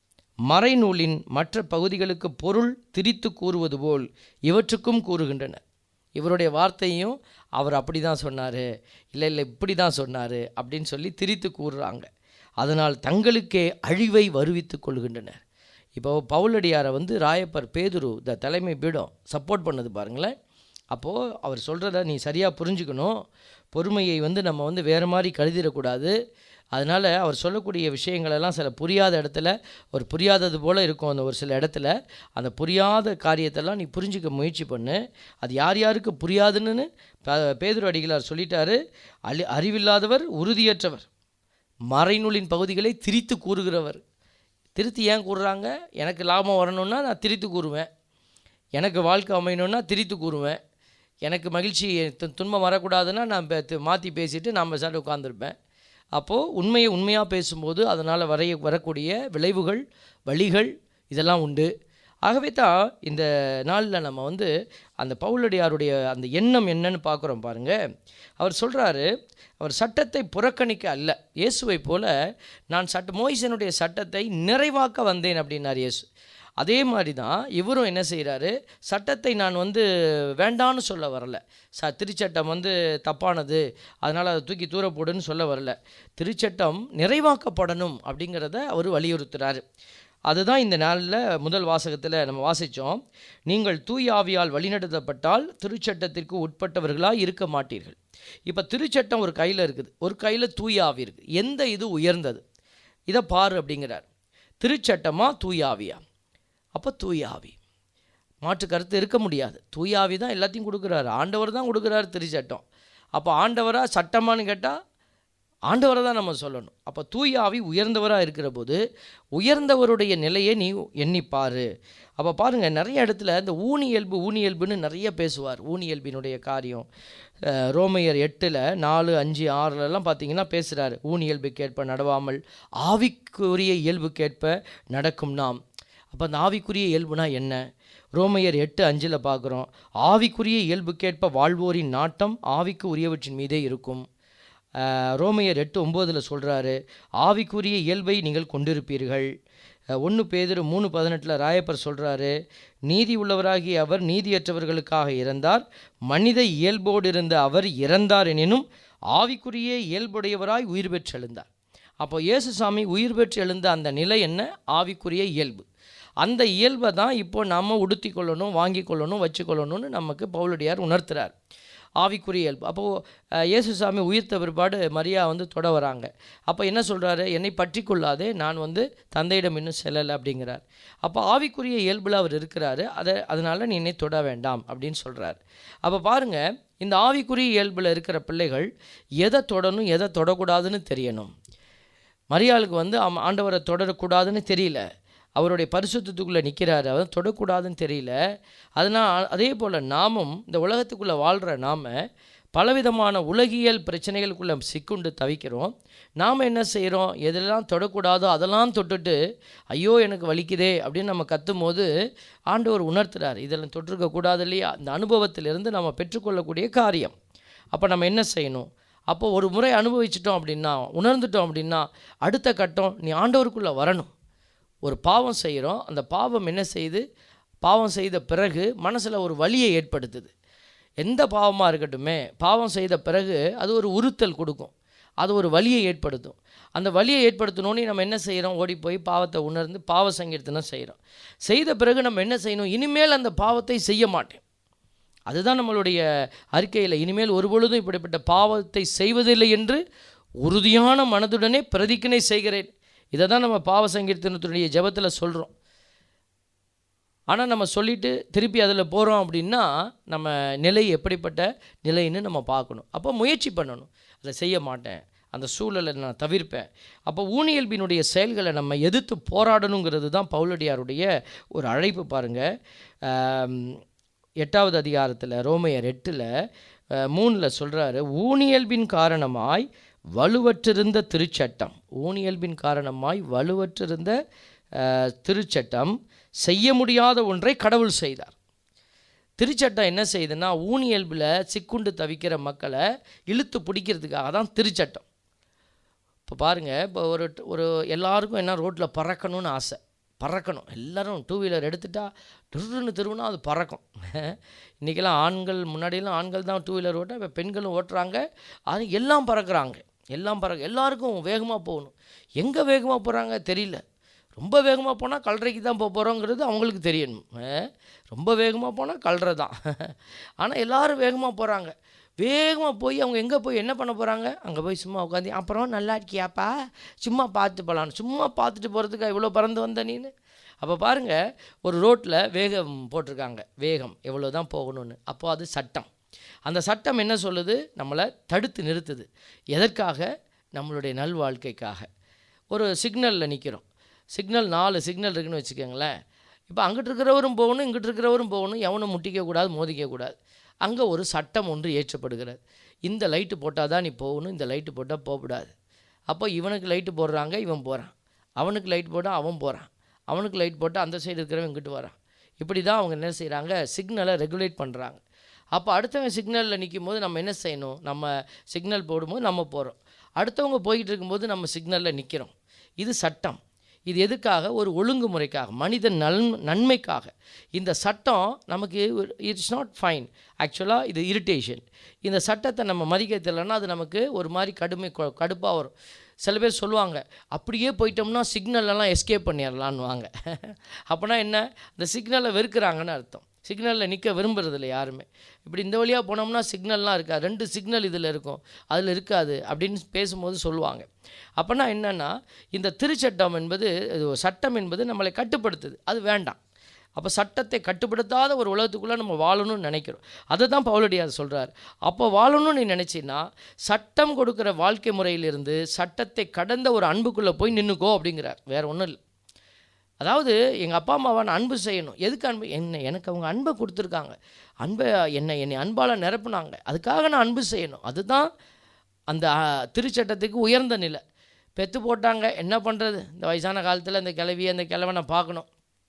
மறைநூலின் மற்ற பகுதிகளுக்கு பொருள் திரித்து கூறுவது போல் இவற்றுக்கும் கூறுகின்றனர் இவருடைய வார்த்தையும் அவர் அப்படி தான் சொன்னார் இல்லை இல்லை இப்படி தான் சொன்னார் அப்படின்னு சொல்லி திரித்து கூறுறாங்க அதனால் தங்களுக்கே அழிவை வருவித்துக் கொள்கின்றனர் இப்போ பவுலடியாரை வந்து ராயப்பர் பேதுரு த தலைமை பீடம் சப்போர்ட் பண்ணது பாருங்களேன் அப்போது அவர் சொல்கிறத நீ சரியாக புரிஞ்சுக்கணும் பொறுமையை வந்து நம்ம வந்து வேறு மாதிரி கருதிடக்கூடாது அதனால் அவர் சொல்லக்கூடிய விஷயங்களெல்லாம் சில புரியாத இடத்துல ஒரு புரியாதது போல் இருக்கும் அந்த ஒரு சில இடத்துல அந்த புரியாத காரியத்தெல்லாம் நீ புரிஞ்சுக்க முயற்சி பண்ணு அது யார் யாருக்கு புரியாதுன்னு ப- பேதுரு அடிகளார் சொல்லிட்டாரு அழி அறிவில்லாதவர் உறுதியற்றவர் மறைநூலின் பகுதிகளை திரித்து கூறுகிறவர் திருத்தி ஏன் கூறுறாங்க எனக்கு லாபம் வரணும்னா நான் திரித்து கூறுவேன் எனக்கு வாழ்க்கை அமையணும்னா திரித்து கூறுவேன் எனக்கு மகிழ்ச்சி து- துன்பம் வரக்கூடாதுன்னா நான் மாற்றி பேசிட்டு நான் சார் உட்காந்துருப்பேன் அப்போது உண்மையை உண்மையாக பேசும்போது அதனால் வரைய வரக்கூடிய விளைவுகள் வழிகள் இதெல்லாம் உண்டு ஆகவே தான் இந்த நாளில் நம்ம வந்து அந்த பவுலடியாருடைய அந்த எண்ணம் என்னன்னு பார்க்குறோம் பாருங்க அவர் சொல்கிறாரு அவர் சட்டத்தை புறக்கணிக்க அல்ல இயேசுவை போல நான் சட்ட மோயிசனுடைய சட்டத்தை நிறைவாக்க வந்தேன் அப்படின்னார் இயேசு அதே மாதிரி தான் இவரும் என்ன செய்கிறாரு சட்டத்தை நான் வந்து வேண்டான்னு சொல்ல வரல ச திருச்சட்டம் வந்து தப்பானது அதனால் அதை தூக்கி தூர போடுன்னு சொல்ல வரல திருச்சட்டம் நிறைவாக்கப்படணும் அப்படிங்கிறத அவர் வலியுறுத்துறாரு அதுதான் இந்த நாளில் முதல் வாசகத்தில் நம்ம வாசித்தோம் நீங்கள் தூய ஆவியால் வழிநடத்தப்பட்டால் திருச்சட்டத்திற்கு உட்பட்டவர்களாக இருக்க மாட்டீர்கள் இப்போ திருச்சட்டம் ஒரு கையில் இருக்குது ஒரு கையில் தூய ஆவி இருக்குது எந்த இது உயர்ந்தது இதை பாரு அப்படிங்கிறார் திருச்சட்டமா தூய ஆவியா அப்போ தூய ஆவி மாற்று கருத்து இருக்க முடியாது தூய ஆவி தான் எல்லாத்தையும் கொடுக்குறாரு ஆண்டவர் தான் கொடுக்குறாரு திருச்சட்டம் அப்போ ஆண்டவரா சட்டமான்னு கேட்டால் ஆண்டவரை தான் நம்ம சொல்லணும் அப்போ தூய ஆவி உயர்ந்தவராக இருக்கிற போது உயர்ந்தவருடைய நிலையை நீ எண்ணிப்பாரு அப்போ பாருங்கள் நிறைய இடத்துல இந்த ஊனியல்பு ஊனியல்புன்னு நிறைய பேசுவார் ஊனியல்பினுடைய காரியம் அஹ், ரோமையர் எட்டில் நாலு அஞ்சு ஆறுலலாம் பார்த்தீங்கன்னா பேசுகிறாரு ஊனியல்புக்கேற்ப நடவாமல் ஆவிக்குரிய இயல்புக்கேற்ப நடக்கும் நாம் அப்போ அந்த ஆவிக்குரிய இயல்புனா என்ன ரோமையர் எட்டு அஞ்சில் பார்க்குறோம் ஆவிக்குரிய இயல்புக்கேற்ப வாழ்வோரின் நாட்டம் ஆவிக்கு உரியவற்றின் மீதே இருக்கும் அஹ், ரோமையர் எட்டு ஒம்போதில் சொல்கிறாரு ஆவிக்குரிய இயல்பை நீங்கள் கொண்டிருப்பீர்கள் ஒன்று பேதுரு மூணு பதினெட்டில் ராயப்பர் சொல்கிறாரு நீதி உள்ளவராகிய அவர் நீதியற்றவர்களுக்காக இறந்தார் மனித இயல்போடு இருந்த அவர் இறந்தார் எனினும் ஆவிக்குரிய இயல்புடையவராய் உயிர் பெற்றெழுந்தார் அப்போ இயேசுசாமி உயிர் பெற்று எழுந்த அந்த நிலை என்ன ஆவிக்குரிய இயல்பு அந்த இயல்பை தான் இப்போ நம்ம உடுத்தி கொள்ளணும் வாங்கி கொள்ளணும் வச்சுக்கொள்ளணும்னு நமக்கு பவுலடியார் உணர்த்துறார் ஆவிக்குரிய இயல்பு அப்போது இயேசுசாமி உயிர்த்த பிற்பாடு மரியா வந்து தொட வராங்க அப்போ என்ன சொல்கிறாரு என்னை பற்றி கொள்ளாதே நான் வந்து தந்தையிடம் இன்னும் செல்லலை அப்படிங்கிறார் அப்போ ஆவிக்குரிய இயல்பில் அவர் இருக்கிறாரு அதை அதனால் நீ என்னை தொட வேண்டாம் அப்படின்னு சொல்கிறார் அப்போ பாருங்கள் இந்த ஆவிக்குரிய இயல்பில் இருக்கிற பிள்ளைகள் எதை தொடணும் எதை தொடக்கூடாதுன்னு தெரியணும் மரியாளுக்கு வந்து ஆம், ஆண்டவரை தொடரக்கூடாதுன்னு தெரியல அவருடைய பரிசுத்தத்துக்குள்ளே நிற்கிறாரு அவர் தொடக்கூடாதுன்னு தெரியல அதனால் அதே போல் நாமும் இந்த உலகத்துக்குள்ளே வாழ்கிற நாம் பலவிதமான உலகியல் பிரச்சனைகளுக்குள்ளே சிக்குண்டு தவிக்கிறோம் நாம் என்ன செய்கிறோம் எதெல்லாம் தொடக்கூடாதோ அதெல்லாம் தொட்டுட்டு ஐயோ எனக்கு வலிக்குதே அப்படின்னு நம்ம கத்தும் போது ஆண்டவர் உணர்த்துறார் இதெல்லாம் தொட்டிருக்க கூடாது இல்லையா அந்த அனுபவத்திலிருந்து நம்ம பெற்றுக்கொள்ளக்கூடிய காரியம் அப்போ நம்ம என்ன செய்யணும் அப்போ ஒரு முறை அனுபவிச்சிட்டோம் அப்படின்னா உணர்ந்துட்டோம் அப்படின்னா அடுத்த கட்டம் நீ ஆண்டவருக்குள்ளே வரணும் ஒரு பாவம் செய்கிறோம் அந்த பாவம் என்ன செய்யுது பாவம் செய்த பிறகு மனசில் ஒரு வலியை ஏற்படுத்துது எந்த பாவமாக இருக்கட்டுமே பாவம் செய்த பிறகு அது ஒரு உறுத்தல் கொடுக்கும் அது ஒரு வலியை ஏற்படுத்தும் அந்த வலியை ஏற்படுத்தணுன்னே நம்ம என்ன செய்கிறோம் ஓடி போய் பாவத்தை உணர்ந்து பாவ சங்கீர்த்தனம் செய்கிறோம் செய்த பிறகு நம்ம என்ன செய்யணும் இனிமேல் அந்த பாவத்தை செய்ய மாட்டேன் அதுதான் நம்மளுடைய அறிக்கையில் இனிமேல் ஒருபொழுதும் இப்படிப்பட்ட பாவத்தை செய்வதில்லை என்று உறுதியான மனதுடனே பிரதிக்கினை செய்கிறேன் இதை தான் நம்ம பாவ சங்கீர்த்தனத்தினுடைய ஜெபத்தில் சொல்கிறோம் ஆனால் நம்ம சொல்லிட்டு திருப்பி அதில் போகிறோம் அப்படின்னா நம்ம நிலை எப்படிப்பட்ட நிலைன்னு நம்ம பார்க்கணும் அப்போ முயற்சி பண்ணணும் அதை செய்ய மாட்டேன் அந்த சூழலை நான் தவிர்ப்பேன் அப்போ ஊனியல்பினுடைய செயல்களை நம்ம எதிர்த்து போராடணுங்கிறது தான் பவுலடியாருடைய ஒரு அழைப்பு பாருங்கள் எட்டாவது அதிகாரத்தில் ரோமையர் எட்டில் மூணில் சொல்கிறாரு ஊனியல்பின் காரணமாய் வலுவற்றிருந்த திருச்சட்டம் ஊனியல்பின் காரணமாய் வலுவற்றிருந்த அஹ், திருச்சட்டம் செய்ய முடியாத ஒன்றை கடவுள் செய்தார் திருச்சட்டம் என்ன செய்யுதுன்னா ஊனியல்பில் சிக்குண்டு தவிக்கிற மக்களை இழுத்து பிடிக்கிறதுக்காக தான் திருச்சட்டம் இப்போ பாருங்கள் இப்போ ஒரு ஒரு எல்லாருக்கும் என்ன ரோட்டில் பறக்கணும்னு ஆசை பறக்கணும் எல்லாரும் டூ வீலர் எடுத்துட்டா டுருன்னு திருவுனா அது பறக்கும் இன்றைக்கெல்லாம் ஆண்கள் முன்னாடியெல்லாம் ஆண்கள் தான் டூ வீலர் ஓட்ட இப்போ பெண்களும் ஓட்டுறாங்க அது எல்லாம் பறக்குறாங்க எல்லாம் பறக்க எல்லாருக்கும் வேகமாக போகணும் எங்கே வேகமாக போகிறாங்க தெரியல ரொம்ப வேகமாக போனால் கல்றைக்கு தான் போக போகிறோங்கிறது அவங்களுக்கு தெரியணும் அஹ், ரொம்ப வேகமாக போனால் கல்றை தான் ஆனால் எல்லாரும் வேகமாக போகிறாங்க வேகமாக போய் அவங்க எங்கே போய் என்ன பண்ண போகிறாங்க அங்கே போய் சும்மா உட்காந்து அப்புறம் நல்லா இருக்கியாப்பா சும்மா பார்த்து போகலான்னு சும்மா பார்த்துட்டு போகிறதுக்கு இவ்வளோ பறந்து வந்த நீனு அப்போ பாருங்கள் ஒரு ரோட்டில் வேகம் போட்டிருக்காங்க வேகம் எவ்வளோ தான் போகணும்னு அப்போ அது சட்டம் அந்த சட்டம் என்ன சொல்லுது நம்மளை தடுத்து நிறுத்துது எதற்காக நம்மளுடைய நல்வாழ்க்கைக்காக ஒரு சிக்னலில் நிற்கிறோம் சிக்னல் நாலு சிக்னல் இருக்குன்னு வச்சுக்கோங்களேன் இப்போ அங்கிட்டு இருக்கிறவரும் போகணும் இங்கிட்டு இருக்கிறவரும் போகணும் எவனும் முட்டிக்கக்கூடாது மோதிக்கக்கூடாது அங்கே ஒரு சட்டம் ஒன்று ஏற்றப்படுகிறது இந்த லைட்டு போட்டால் தான் நீ போகணும் இந்த லைட்டு போட்டால் போகக்கூடாது அப்போ இவனுக்கு லைட்டு போடுறாங்க இவன் போகிறான் அவனுக்கு லைட் போட்டால் அவன் போகிறான் அவனுக்கு லைட் போட்டால் அந்த சைடு இருக்கிறவன் இங்கிட்டு வரான் இப்படி தான் அவங்க என்ன செய்கிறாங்க சிக்னலை ரெகுலேட் பண்ணுறாங்க அப்போ அடுத்தவன் சிக்னலில் நிற்கும் போது நம்ம என்ன செய்யணும் நம்ம சிக்னல் போடும்போது நம்ம போகிறோம் அடுத்தவங்க போய்கிட்டு இருக்கும்போது நம்ம சிக்னலில் நிற்கிறோம் இது சட்டம் இது எதுக்காக ஒரு ஒழுங்குமுறைக்காக மனித நன் நன்மைக்காக இந்த சட்டம் நமக்கு இட்ஸ் நாட் ஃபைன் ஆக்சுவலாக இது இரிட்டேஷன் இந்த சட்டத்தை நம்ம மதிக்க தெரியலன்னா அது நமக்கு ஒரு மாதிரி கடுமை கடுப்பாக வரும் சில பேர் சொல்லுவாங்க அப்படியே போயிட்டோம்னா சிக்னல்லாம் எஸ்கேப் பண்ணிடலான்னு வாங்க அப்போனா என்ன இந்த சிக்னலை வெறுக்கிறாங்கன்னு அர்த்தம் சிக்னலில் நிற்க விரும்புறதில்ல யாருமே இப்படி இந்த வழியாக போனோம்னா சிக்னல்லாம் இருக்காது ரெண்டு சிக்னல் இதில் இருக்கும் அதில் இருக்காது அப்படின்னு பேசும்போது சொல்லுவாங்க அப்போனா என்னென்னா இந்த திருச்சட்டம் என்பது இது ஒரு சட்டம் என்பது நம்மளை கட்டுப்படுத்துது அது வேண்டாம் அப்போ சட்டத்தை கட்டுப்படுத்தாத ஒரு உலகத்துக்குள்ளே நம்ம வாழணும்னு நினைக்கிறோம் அதை தான் பவுலடியார் சொல்கிறார் அப்போ வாழணும்னு நீ நினச்சின்னா சட்டம் கொடுக்குற வாழ்க்கை முறையிலிருந்து சட்டத்தை கடந்த ஒரு அன்புக்குள்ளே போய் நின்றுக்கோ அப்படிங்கிறார் வேறு ஒன்றும் இல்லை அதாவது எங்கள் அப்பா அம்மாவை நான் அன்பு செய்யணும் எதுக்கு அன்பு என்ன எனக்கு அவங்க அன்பை கொடுத்துருக்காங்க அன்பை என்னை என்னை அன்பால் நிரப்புனாங்க அதுக்காக நான் அன்பு செய்யணும் அதுதான் அந்த ஆ, திருச்சட்டத்துக்கு உயர்ந்த நிலை பெற்று போட்டாங்க என்ன பண்ணுறது இந்த வயசான காலத்தில் இந்த கிளவி அந்த கிழவனை பார்க்கணும்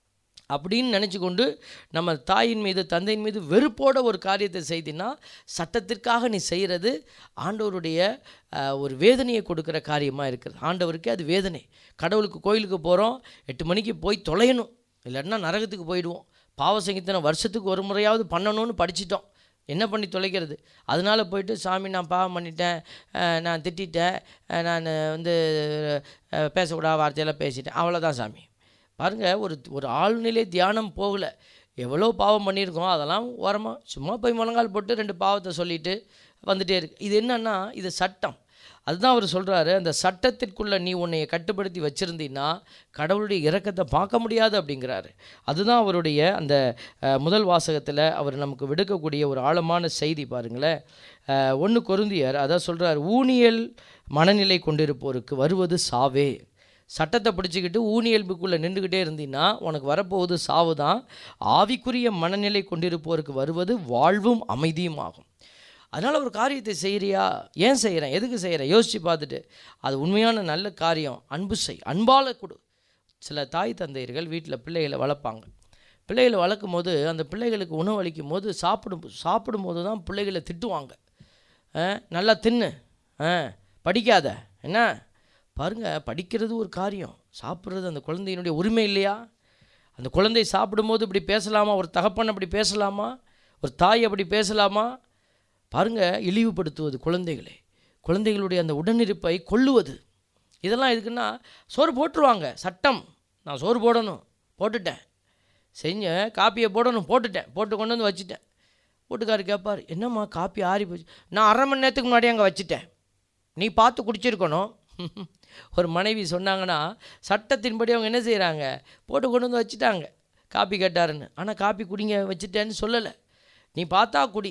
அப்படின்னு நினச்சி கொண்டு நம்ம தாயின் மீது தந்தையின் மீது வெறுப்போட ஒரு காரியத்தை செய்தினா சட்டத்திற்காக நீ செய்கிறது ஆண்டவருடைய அஹ், ஒரு வேதனையை கொடுக்குற காரியமாக இருக்குது ஆண்டவருக்கே அது வேதனை கடவுளுக்கு கோயிலுக்கு போகிறோம் எட்டு மணிக்கு போய் தொலையணும் இல்லைன்னா நரகத்துக்கு போயிடுவோம் பாவ சங்கீதனை வருஷத்துக்கு ஒரு முறையாவது பண்ணணும்னு படிச்சிட்டோம் என்ன பண்ணி தொலைக்கிறது அதனால போயிட்டு சாமி நான் பாவம் பண்ணிட்டேன் அஹ், நான் திட்டிட்டேன் அஹ், நான் வந்து அஹ், பேசக்கூடாத வார்த்தையெல்லாம் பேசிட்டேன் அவ்வளோதான் சாமி பாருங்கள் ஒரு ஒரு ஆழ்நிலை தியானம் போகல எவ்வளோ பாவம் பண்ணியிருக்கோம் அதெல்லாம் ஓரமாக சும்மா போய் முழங்கால் போட்டு ரெண்டு பாவத்தை சொல்லிட்டு வந்துட்டே இருக்கு இது என்னன்னா இது சட்டம் அதுதான் அவர் சொல்கிறாரு அந்த சட்டத்திற்குள்ளே நீ உன்னைய கட்டுப்படுத்தி வச்சுருந்தீன்னா கடவுளுடைய இரக்கத்தை பார்க்க முடியாது அப்படிங்கிறாரு அதுதான் அவருடைய அந்த அஹ், முதல் வாசகத்தில் அவர் நமக்கு விடுக்கக்கூடிய ஒரு ஆழமான செய்தி பாருங்களேன் ஒன்று கொருந்தியர் அதான் சொல்கிறார் ஊனியல் மனநிலை கொண்டிருப்போருக்கு வருவது சாவே சட்டத்தை பிடிச்சிக்கிட்டு ஊனியல்புக்குள்ளே நின்றுக்கிட்டே இருந்தீங்கன்னா உனக்கு வரப்போவது சாவு தான் ஆவிக்குரிய மனநிலை கொண்டிருப்போருக்கு வருவது வாழ்வும் அமைதியும் ஆகும் அதனால் ஒரு காரியத்தை செய்கிறியா ஏன் செய்கிறேன் எதுக்கு செய்கிறேன் யோசித்து பார்த்துட்டு அது உண்மையான நல்ல காரியம் அன்பு செய் அன்பால் கொடு சில தாய் தந்தையர்கள் வீட்டில் பிள்ளைகளை வளர்ப்பாங்க பிள்ளைகளை வளர்க்கும் போது அந்த பிள்ளைகளுக்கு உணவு அளிக்கும் போது சாப்பிடும் சாப்பிடும்போது தான் பிள்ளைகளை திட்டுவாங்க ஆ, நல்லா தின்னு ஆ படிக்காத என்ன பாருங்க படிக்கிறது ஒரு காரியம் சாப்பிட்றது அந்த குழந்தையினுடைய உரிமை இல்லையா அந்த குழந்தை சாப்பிடும்போது இப்படி பேசலாமா ஒரு தகப்பன் அப்படி பேசலாமா ஒரு தாய் அப்படி பேசலாமா பாருங்க இழிவுபடுத்துவது குழந்தைகளை குழந்தைகளுடைய அந்த உடனிருப்பை கொல்லுவது இதெல்லாம் எதுக்குன்னா சோறு போட்டுருவாங்க சட்டம் நான் சோறு போடணும் போட்டுட்டேன் செஞ்சேன் காப்பியை போடணும் போட்டுட்டேன் போட்டு கொண்டு வந்து வச்சுட்டேன் வீட்டுக்காரர் கேட்பார் என்னம்மா காப்பி ஆறி போச்சு நான் அரை மணி நேரத்துக்கு முன்னாடி அங்கே வச்சுட்டேன் நீ பார்த்து குடிச்சிருக்கணும் ஒரு மனைவி சொன்னாங்கன்னா சட்டத்தின்படி அவங்க என்ன செய்கிறாங்க போட்டு கொண்டு வந்து வச்சுட்டாங்க காப்பி கேட்டாருன்னு ஆனால் காப்பி குடிங்க வச்சுட்டேன்னு சொல்லலை நீ பார்த்தா குடி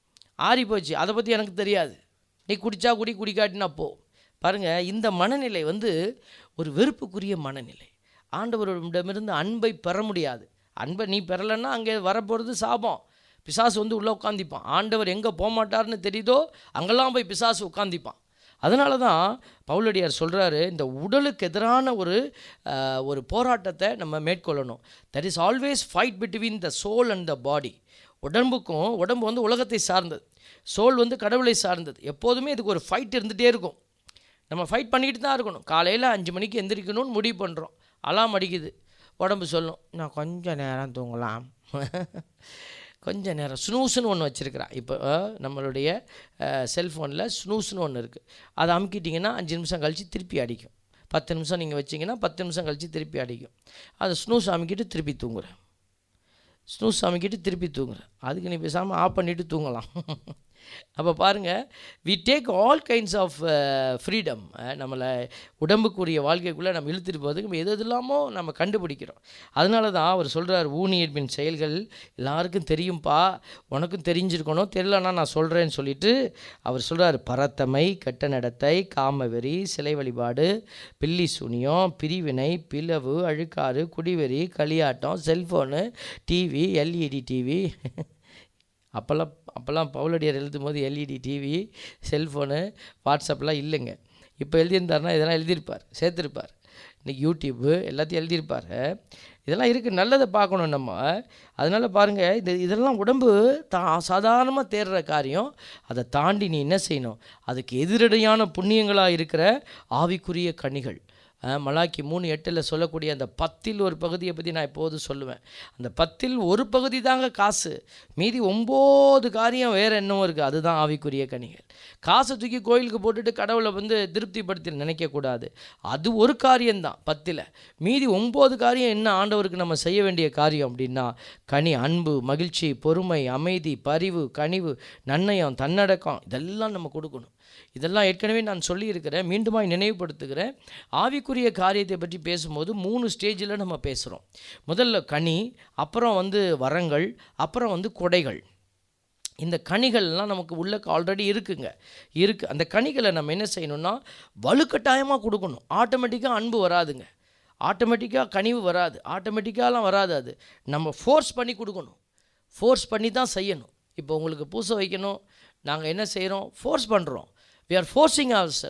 ஆறி போச்சு அதை பற்றி எனக்கு தெரியாது நீ குடிச்சா குடி குடிக்காட்டினா போ பாருங்கள் இந்த மனநிலை வந்து ஒரு வெறுப்புக்குரிய மனநிலை ஆண்டவரிடமிருந்து அன்பை பெற முடியாது அன்பை நீ பெறலைன்னா அங்கே வரப்போகிறது சாபம் பிசாசு வந்து உள்ளே உட்காந்திப்பான் ஆண்டவர் எங்கே போகமாட்டார்னு தெரியுதோ அங்கெல்லாம் போய் பிசாசு உட்காந்திப்பான் அதனால தான் பவுலடியார் சொல்கிறாரு இந்த உடலுக்கு எதிரான ஒரு அஹ், ஒரு போராட்டத்தை நம்ம மேற்கொள்ளணும் that is always fight between the soul and the body உடம்புக்கும் உடம்பு வந்து உலகத்தை சார்ந்தது சோல் வந்து கடவுளை சார்ந்தது எப்போதுமே இதுக்கு ஒரு ஃபைட் இருந்துகிட்டே இருக்கும் நம்ம ஃபைட் பண்ணிக்கிட்டு தான் இருக்கணும் காலையில் அஞ்சு மணிக்கு எந்திரிக்கணும்னு முடிவு பண்ணுறோம் அலாம் அடிக்குது உடம்பு சொல்லும் நான் கொஞ்சம் நேரம் தூங்கலாம் கொஞ்ச நேரம் ஸ்னூஸ்னு ஒன்று வச்சுருக்கிறான் இப்போ அஹ், நம்மளுடைய செல்ஃபோனில் ஸ்னூஸ்னு ஒன்று இருக்குது அதை அமுக்கிட்டிங்கன்னா அஞ்சு நிமிஷம் கழித்து திருப்பி அடிக்கும் பத்து நிமிஷம் நீங்கள் வச்சிங்கன்னா பத்து நிமிஷம் கழித்து திருப்பி அடிக்கும் அதை ஸ்னூஸ் அமுக்கிட்டு திருப்பி தூங்குறேன் ஸ்னூஸ் அமைக்கிட்டு திருப்பி தூங்குறேன் அதுக்கு நீ பேசாமல் ஆஃப் பண்ணிவிட்டு தூங்கலாம் அப்போ பாருங்கள் we take all kinds of freedom நம்மளை உடம்புக்குரிய வாழ்க்கைக்குள்ளே நம்ம இழுத்துட்டு போகிறதுக்கு நம்ம எது எது இல்லாமோ நம்ம கண்டுபிடிக்கிறோம் அதனால தான் அவர் சொல்கிறார் ஊனியர்பின் செயல்கள் எல்லாருக்கும் தெரியும்ப்பா உனக்கும் தெரிஞ்சிருக்கணும் தெரியலன்னா நான் சொல்கிறேன்னு சொல்லிட்டு அவர் சொல்கிறார் பரத்தமை கெட்ட நடத்தை காமவெறி சிலை வழிபாடு பில்லி சூனியம் பிரிவினை பிளவு அழுக்காறு குடிவெறி களியாட்டம் செல்ஃபோனு டிவி எல்இடி டிவி அப்போல்லாம் அப்போல்லாம் பவுலடியார் எழுதும் போது எல்இடி டிவி செல்ஃபோனு வாட்ஸ்அப்லாம் இல்லைங்க இப்போ எழுதியிருந்தாருன்னா இதெல்லாம் எழுதியிருப்பார் சேர்த்துருப்பார் இன்றைக்கி யூடியூப்பு எல்லாத்தையும் எழுதியிருப்பார் இதெல்லாம் இருக்குது நல்லதை பார்க்கணும் நம்ம அதனால் பாருங்கள் இது இதெல்லாம் உடம்பு தா சாதாரணமாக தேடுற காரியம் அதை தாண்டி நீ என்ன செய்யணும் அதுக்கு எதிரடையான புண்ணியங்களாக இருக்கிற ஆவிக்குரிய கனிகள் அஹ், மலாக்கி மூணு எட்டில் சொல்லக்கூடிய அந்த பத்தில் ஒரு பகுதியை பற்றி நான் எப்போதும் சொல்லுவேன் அந்த பத்தில் ஒரு பகுதி தாங்க காசு மீதி ஒம்பது காரியம் வேறு என்னவோ இருக்குது அதுதான் ஆவிக்குரிய கனிகள் காசை தூக்கி கோயிலுக்கு போட்டுட்டு கடவுளை வந்து திருப்திப்படுத்தி நினைக்கக்கூடாது அது ஒரு காரியம்தான் பத்தில் மீதி ஒம்பது காரியம் என்ன ஆண்டவருக்கு நம்ம செய்ய வேண்டிய காரியம் அப்படின்னா கனி அன்பு மகிழ்ச்சி பொறுமை அமைதி பரிவு கனிவு நன்னயம் தன்னடக்கம் இதெல்லாம் நம்ம கொடுக்கணும் இதெல்லாம் ஏற்கனவே நான் சொல்லியிருக்கிறேன் மீண்டுமாய் நினைவுபடுத்துகிறேன் ஆவிக்குரிய காரியத்தை பற்றி பேசும்போது மூணு ஸ்டேஜில் நம்ம பேசுகிறோம் முதல்ல கனி அப்புறம் வந்து வரங்கள் அப்புறம் வந்து கொடைகள் இந்த கனிகள்லாம் நமக்கு உள்ள ஆல்ரெடி இருக்குங்க இருக்குது அந்த கனிகளை நம்ம என்ன செய்யணும்னா வலுக்கட்டாயமாக கொடுக்கணும் ஆட்டோமேட்டிக்காக அன்பு வராதுங்க ஆட்டோமேட்டிக்காக கனிவு வராது ஆட்டோமேட்டிக்காலாம் வராது அது நம்ம ஃபோர்ஸ் பண்ணி கொடுக்கணும் ஃபோர்ஸ் பண்ணி தான் செய்யணும் இப்போ உங்களுக்கு பூசை வைக்கணும் நாங்கள் என்ன செய்கிறோம் ஃபோர்ஸ் பண்ணுறோம் we are forcing our self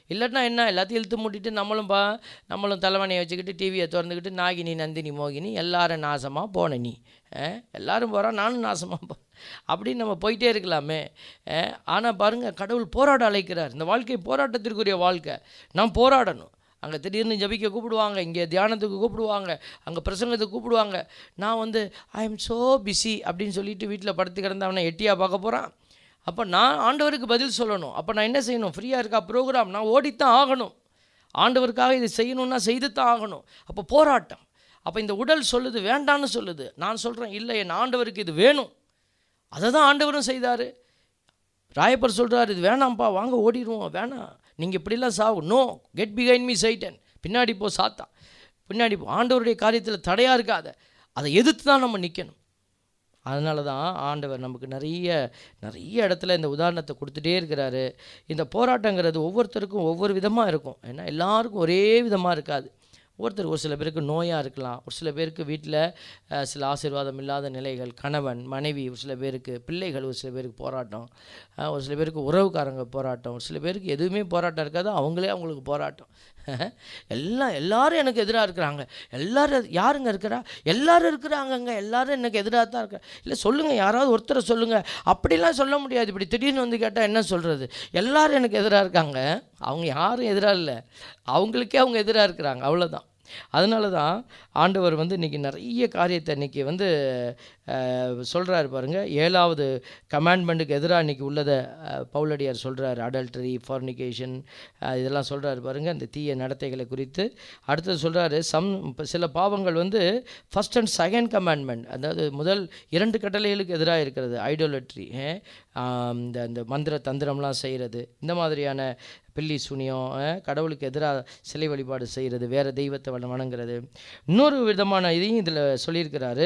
இல்லைன்னா என்ன எல்லாத்தையும் இழுத்து மூட்டிட்டு நம்மளும் பா நம்மளும் தலைவனையை வச்சுக்கிட்டு டிவியை திறந்துக்கிட்டு நாகினி நந்தினி மோகினி எல்லாரும் நாசமாக போன நீ அஹ், எல்லாரும் போகிறான் நானும் நாசமாக போ அப்படின்னு நம்ம போயிட்டே இருக்கலாமே ஆனால் பாருங்கள் கடவுள் போராட அழைக்கிறார் இந்த வாழ்க்கை போராட்டத்திற்குரிய வாழ்க்கை நான் போராடணும் அங்கே திடீர்னு ஜபிக்க கூப்பிடுவாங்க இங்கே தியானத்துக்கு கூப்பிடுவாங்க அங்கே பிரசங்கத்துக்கு கூப்பிடுவாங்க நான் வந்து ஐ எம் ஸோ பிஸி அப்படின்னு சொல்லிட்டு வீட்டில் படுத்து கிடந்து அவனை எட்டியாக பார்க்க போகிறான் அப்போ நான் ஆண்டவருக்கு பதில் சொல்லணும் அப்போ நான் என்ன செய்யணும் ஃப்ரீயாக இருக்கா ப்ரோக்ராம் நான் ஓடித்தான் ஆகணும் ஆண்டவருக்காக இது செய்யணும்னா செய்து தான் ஆகணும் அப்போ போராட்டம் அப்போ இந்த உடல் சொல்லுது வேண்டான்னு சொல்லுது நான் சொல்கிறேன் இல்லை என் ஆண்டவருக்கு இது வேணும் அதை தான் ஆண்டவரும் செய்தார் ராயப்பர் சொல்கிறார் இது வேணாம்ப்பா வாங்க ஓடிடுவோம் வேணாம் நீங்கள் இப்படிலாம் சாவு நோ கெட் பிகைன் மீ சைட்டன் பின்னாடி போ சாத்தா பின்னாடி போ ஆண்டவருடைய காரியத்தில் தடையாக இருக்காத அதை எதிர்த்து தான் நம்ம நிற்கணும் அதனால தான் ஆண்டவர் நமக்கு நிறைய நிறைய இடத்துல இந்த உதாரணத்தை கொடுத்துட்டே இருக்கிறாரு இந்த போராட்டங்கிறது ஒவ்வொருத்தருக்கும் ஒவ்வொரு விதமாக இருக்கும் ஏன்னா எல்லாருக்கும் ஒரே விதமாக இருக்காது ஒருத்தர் ஒரு சில பேருக்கு நோயாக இருக்கலாம் ஒரு சில பேருக்கு வீட்டில் அஹ், சில ஆசீர்வாதம் இல்லாத நிலைகள் கணவன் மனைவி ஒரு சில பேருக்கு பிள்ளைகள் ஒரு சில பேருக்கு போராட்டம் அஹ், ஒரு சில பேருக்கு உறவுக்காரங்க போராட்டம் ஒரு சில பேருக்கு எதுவுமே போராட்டம் இருக்காது அவங்களே அவங்களுக்கு போராட்டம் எல்லாம் எல்லாரும் எனக்கு எதிராக இருக்கிறாங்க எல்லாரும் யாருங்க இருக்கிறா எல்லாரும் இருக்கிறாங்கங்க எல்லாரும் எனக்கு எதிராக தான் இருக்கா இல்லை சொல்லுங்கள் யாராவது ஒருத்தரை சொல்லுங்கள் அப்படிலாம் சொல்ல முடியாது இப்படி திடீர்னு வந்து கேட்டால் என்ன சொல்கிறது எல்லாரும் எனக்கு எதிராக இருக்காங்க அவங்க யாரும் எதிராக இல்லை அவங்களுக்கே அவங்க எதிராக இருக்கிறாங்க அவ்வளோதான் அதனால தான் ஆண்டவர் வந்து இன்றைக்கி நிறைய காரியத்தை இன்றைக்கி வந்து சொல்கிறாரு பாருங்க ஏழாவது கமாண்ட்மெண்ட்டுக்கு எதிராக இன்றைக்கி உள்ளதை அஹ், பவுலடியார் சொல்கிறார் அடல்டரி ஃபார்னிகேஷன் இதெல்லாம் சொல்கிறாரு பாருங்க இந்த தீய நடத்தைகளை குறித்து அடுத்தது சொல்கிறாரு சம் இப்ப சில பாவங்கள் வந்து ஃபஸ்ட் அண்ட் செகண்ட் கமாண்ட்மெண்ட் அதாவது முதல் இரண்டு கட்டளைகளுக்கு எதிராக இருக்கிறது ஐடோலட்ரி இந்த இந்த மந்திர தந்திரம்லாம் செய்கிறது இந்த மாதிரியான பில்லி சுனியம் அஹ், கடவுளுக்கு எதிராக சிலை வழிபாடு செய்கிறது வேறு தெய்வத்தை வண- வணங்குறது இன்னொரு விதமான இதையும் இதில் சொல்லியிருக்கிறாரு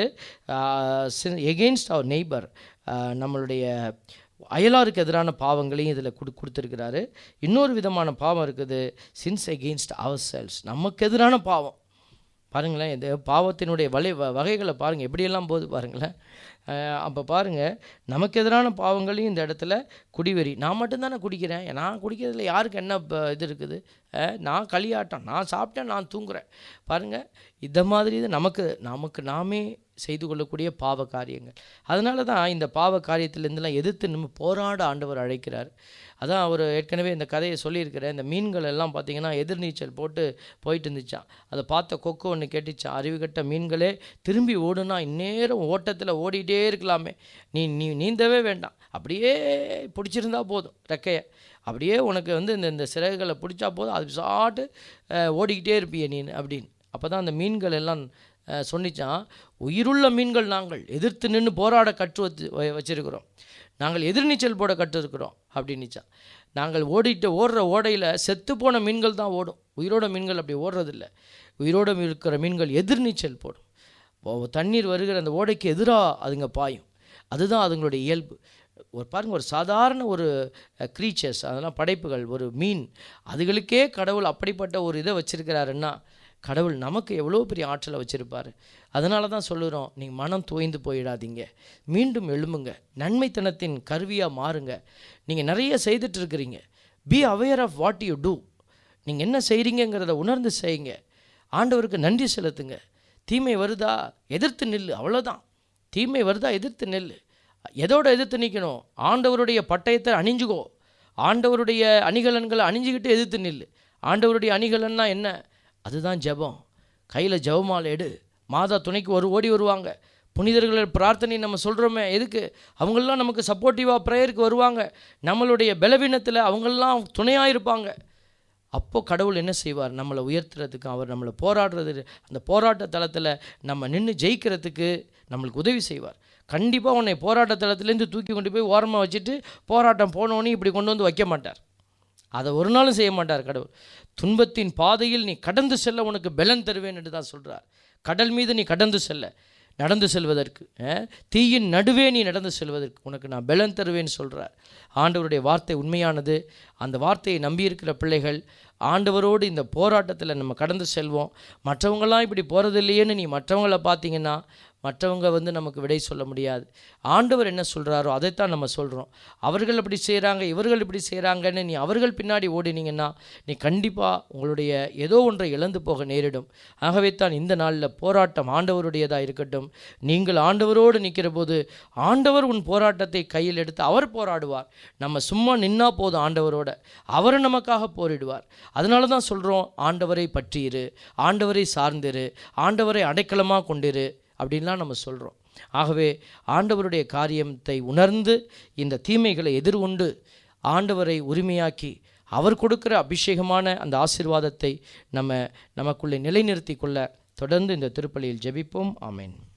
எகெயின்ஸ்ட் அவர் நெய்பர் நம்மளுடைய அயலாருக்கு எதிரான பாவங்களையும் இதில் கொடு கொடுத்துருக்கிறாரு இன்னொரு விதமான பாவம் இருக்குது சின்ஸ் எகெயின்ஸ்ட் அவர் செல்ஸ் நமக்கு எதிரான பாவம் பாருங்களேன் இந்த பாவத்தினுடைய வலை வ- வகைகளை பாருங்கள் எப்படியெல்லாம் போகுது பாருங்களேன் அப்போ பாருங்கள் நமக்கு எதிரான பாவங்களையும் இந்த இடத்துல குடிவெறி நான் மட்டும்தானே குடிக்கிறேன் நான் குடிக்கிறதுல யாருக்கு என்ன ப- இது இருக்குது அஹ், நான் களியாட்டம் நான் சாப்பிட்டேன் நான் தூங்குறேன் பாருங்கள் இந்த மாதிரி இது நமக்கு நமக்கு நாமே செய்து கொள்ளக்கூடிய பாவ காரியங்கள் அதனால தான் இந்த பாவ காரியத்திலேருந்துலாம் எதிர்த்து நம்ம போராட ஆண்டவர் அழைக்கிறார் அதான் அவர் ஏற்கனவே இந்த கதையை சொல்லியிருக்கிறேன் இந்த மீன்கள் எல்லாம் பார்த்தீங்கன்னா எதிர்நீச்சல் போட்டு போயிட்டு இருந்துச்சான் அதை பார்த்த கொக்கு ஒன்று கேட்டுச்சான் அறிவுகட்ட மீன்களே திரும்பி ஓடுனா இந்நேரம் ஓட்டத்தில் ஓடிட்டே இருக்கலாமே நீ நீ நீந்தவே வேண்டாம் அப்படியே பிடிச்சிருந்தா போதும் ரெக்கையை அப்படியே உனக்கு வந்து இந்த இந்த சிறகுகளை பிடிச்சா போதும் அது சாட்டு அஹ், ஓடிக்கிட்டே இருப்பியே நீ அப்படின்னு அப்போ தான் அந்த மீன்கள் எல்லாம் அஹ், சொன்னிச்சான் உயிருள்ள மீன்கள் நாங்கள் எதிர்த்து நின்று போராட கற்று வச்சு வ- வச்சிருக்கிறோம் நாங்கள் எதிர்நீச்சல் போட கற்றுருக்குறோம் அப்படின்னுச்சான் நாங்கள் ஓடிட்டு ஓடுற ஓடையில் செத்துப்போன மீன்கள் தான் ஓடும் உயிரோட மீன்கள் அப்படி ஓடுறதில்ல உயிரோட இருக்கிற மீன்கள் எதிர்நீச்சல் போடும் ஓ- தண்ணீர் வருகிற அந்த ஓடைக்கு எதிராக அதுங்க பாயும் அதுதான் அதுங்களுடைய இயல்பு ஒரு பாருங்க ஒரு சாதாரண ஒரு க்ரீச்சர்ஸ் அதெல்லாம் படைப்புகள் ஒரு மீன் அதுகளுக்கே கடவுள் அப்படிப்பட்ட ஒரு இதை வச்சிருக்கிறாருன்னா கடவுள் நமக்கு எவ்வளோ பெரிய ஆற்றலை வச்சுருப்பார் அதனால தான் சொல்லுகிறோம் நீங்கள் மனம் தோய்ந்து போயிடாதீங்க மீண்டும் எழும்புங்க நன்மைத்தனத்தின் கருவியாக மாறுங்க நீங்கள் நிறைய செய்துட்டு இருக்கிறீங்க be aware of what you do நீங்கள் என்ன செய்கிறீங்கிறத உணர்ந்து செய்யுங்க ஆண்டவருக்கு நன்றி செலுத்துங்க தீமை வருதா எதிர்த்து நில்லு அவ்வளோதான் தீமை வருதா எதிர்த்து நில்லு எதோட எதிர்த்து நிற்கணும் ஆண்டவருடைய பட்டயத்தை அணிஞ்சுக்கோ ஆண்டவருடைய அணிகலன்களை அணிஞ்சுக்கிட்டு எதிர்த்து நில்லு ஆண்டவருடைய அணிகலன்னா என்ன அதுதான் ஜெபம் கையில் ஜெபமாலை எடு மாதா துணைக்கு ஒரு ஓடி வருவாங்க புனிதர்கள் பிரார்த்தனை நம்ம சொல்கிறோமே எதுக்கு அவங்கெல்லாம் நமக்கு சப்போர்ட்டிவாக ப்ரேயருக்கு வருவாங்க நம்மளுடைய பலவீனத்தில் அவங்கெல்லாம் துணையாக இருப்பாங்க அப்போ கடவுள் என்ன செய்வார் நம்மளை உயர்த்துறதுக்கு அவர் நம்மளை போராடுறது அந்த போராட்ட தளத்தில் நம்ம நின்று ஜெயிக்கிறதுக்கு நம்மளுக்கு உதவி செய்வார் கண்டிப்பாக உன்னை போராட்ட தளத்துலேருந்து தூக்கி கொண்டு போய் ஓரமாக வச்சுட்டு போராட்டம் போனோன்னே இப்படி கொண்டு வந்து வைக்க மாட்டார் அதை ஒரு நாளும் செய்ய மாட்டார் கடவுள் துன்பத்தின் பாதையில் நீ கடந்து செல்ல உனக்கு பலன் தருவேன் என்று தான் சொல்கிறார் கடல் மீது நீ கடந்து செல்ல நடந்து செல்வதற்கு அஹ், தீயின் நடுவே நீ நடந்து செல்வதற்கு உனக்கு நான் பலன் தருவேன்னு சொல்கிறார் ஆண்டவருடைய வார்த்தை உண்மையானது அந்த வார்த்தையை நம்பியிருக்கிற பிள்ளைகள் ஆண்டவரோடு இந்த போராட்டத்தில் நம்ம கடந்து செல்வோம் மற்றவங்களாம் இப்படி போகிறது இல்லையேன்னு நீ மற்றவங்கள பார்த்தீங்கன்னா மற்றவங்க வந்து நமக்கு விடை சொல்ல முடியாது ஆண்டவர் என்ன சொல்கிறாரோ அதைத்தான் நம்ம சொல்கிறோம் அவர்கள் அப்படி செய்கிறாங்க இவர்கள் இப்படி செய்கிறாங்கன்னு நீ அவர்கள் பின்னாடி ஓடினீங்கன்னா நீ கண்டிப்பாக உங்களுடைய ஏதோ ஒன்றை இழந்து போக நேரிடும் ஆகவே தான் இந்த நாளில் போராட்டம் ஆண்டவருடையதாக இருக்கட்டும் நீங்கள் ஆண்டவரோடு நிற்கிற போது ஆண்டவர் உன் போராட்டத்தை கையில் எடுத்து அவர் போராடுவார் நம்ம சும்மா நின்னா போதும் ஆண்டவரோட அவர் நமக்காக போரிடுவார் அதனால தான் சொல்கிறோம் ஆண்டவரை பற்றியிரு ஆண்டவரை சார்ந்திரு ஆண்டவரை அடைக்கலமாக கொண்டிரு அப்படின்லாம் நம்ம சொல்கிறோம் ஆகவே ஆண்டவருடைய காரியத்தை உணர்ந்து இந்த தீமைகளை எதிர்கொண்டு ஆண்டவரை உரிமையாக்கி அவர் கொடுக்கிற அபிஷேகமான அந்த ஆசீர்வாதத்தை நம்ம நமக்குள்ளே நிலைநிறுத்தி கொள்ள தொடர்ந்து இந்த திருப்பலியில் ஜெபிப்போம் ஆமென்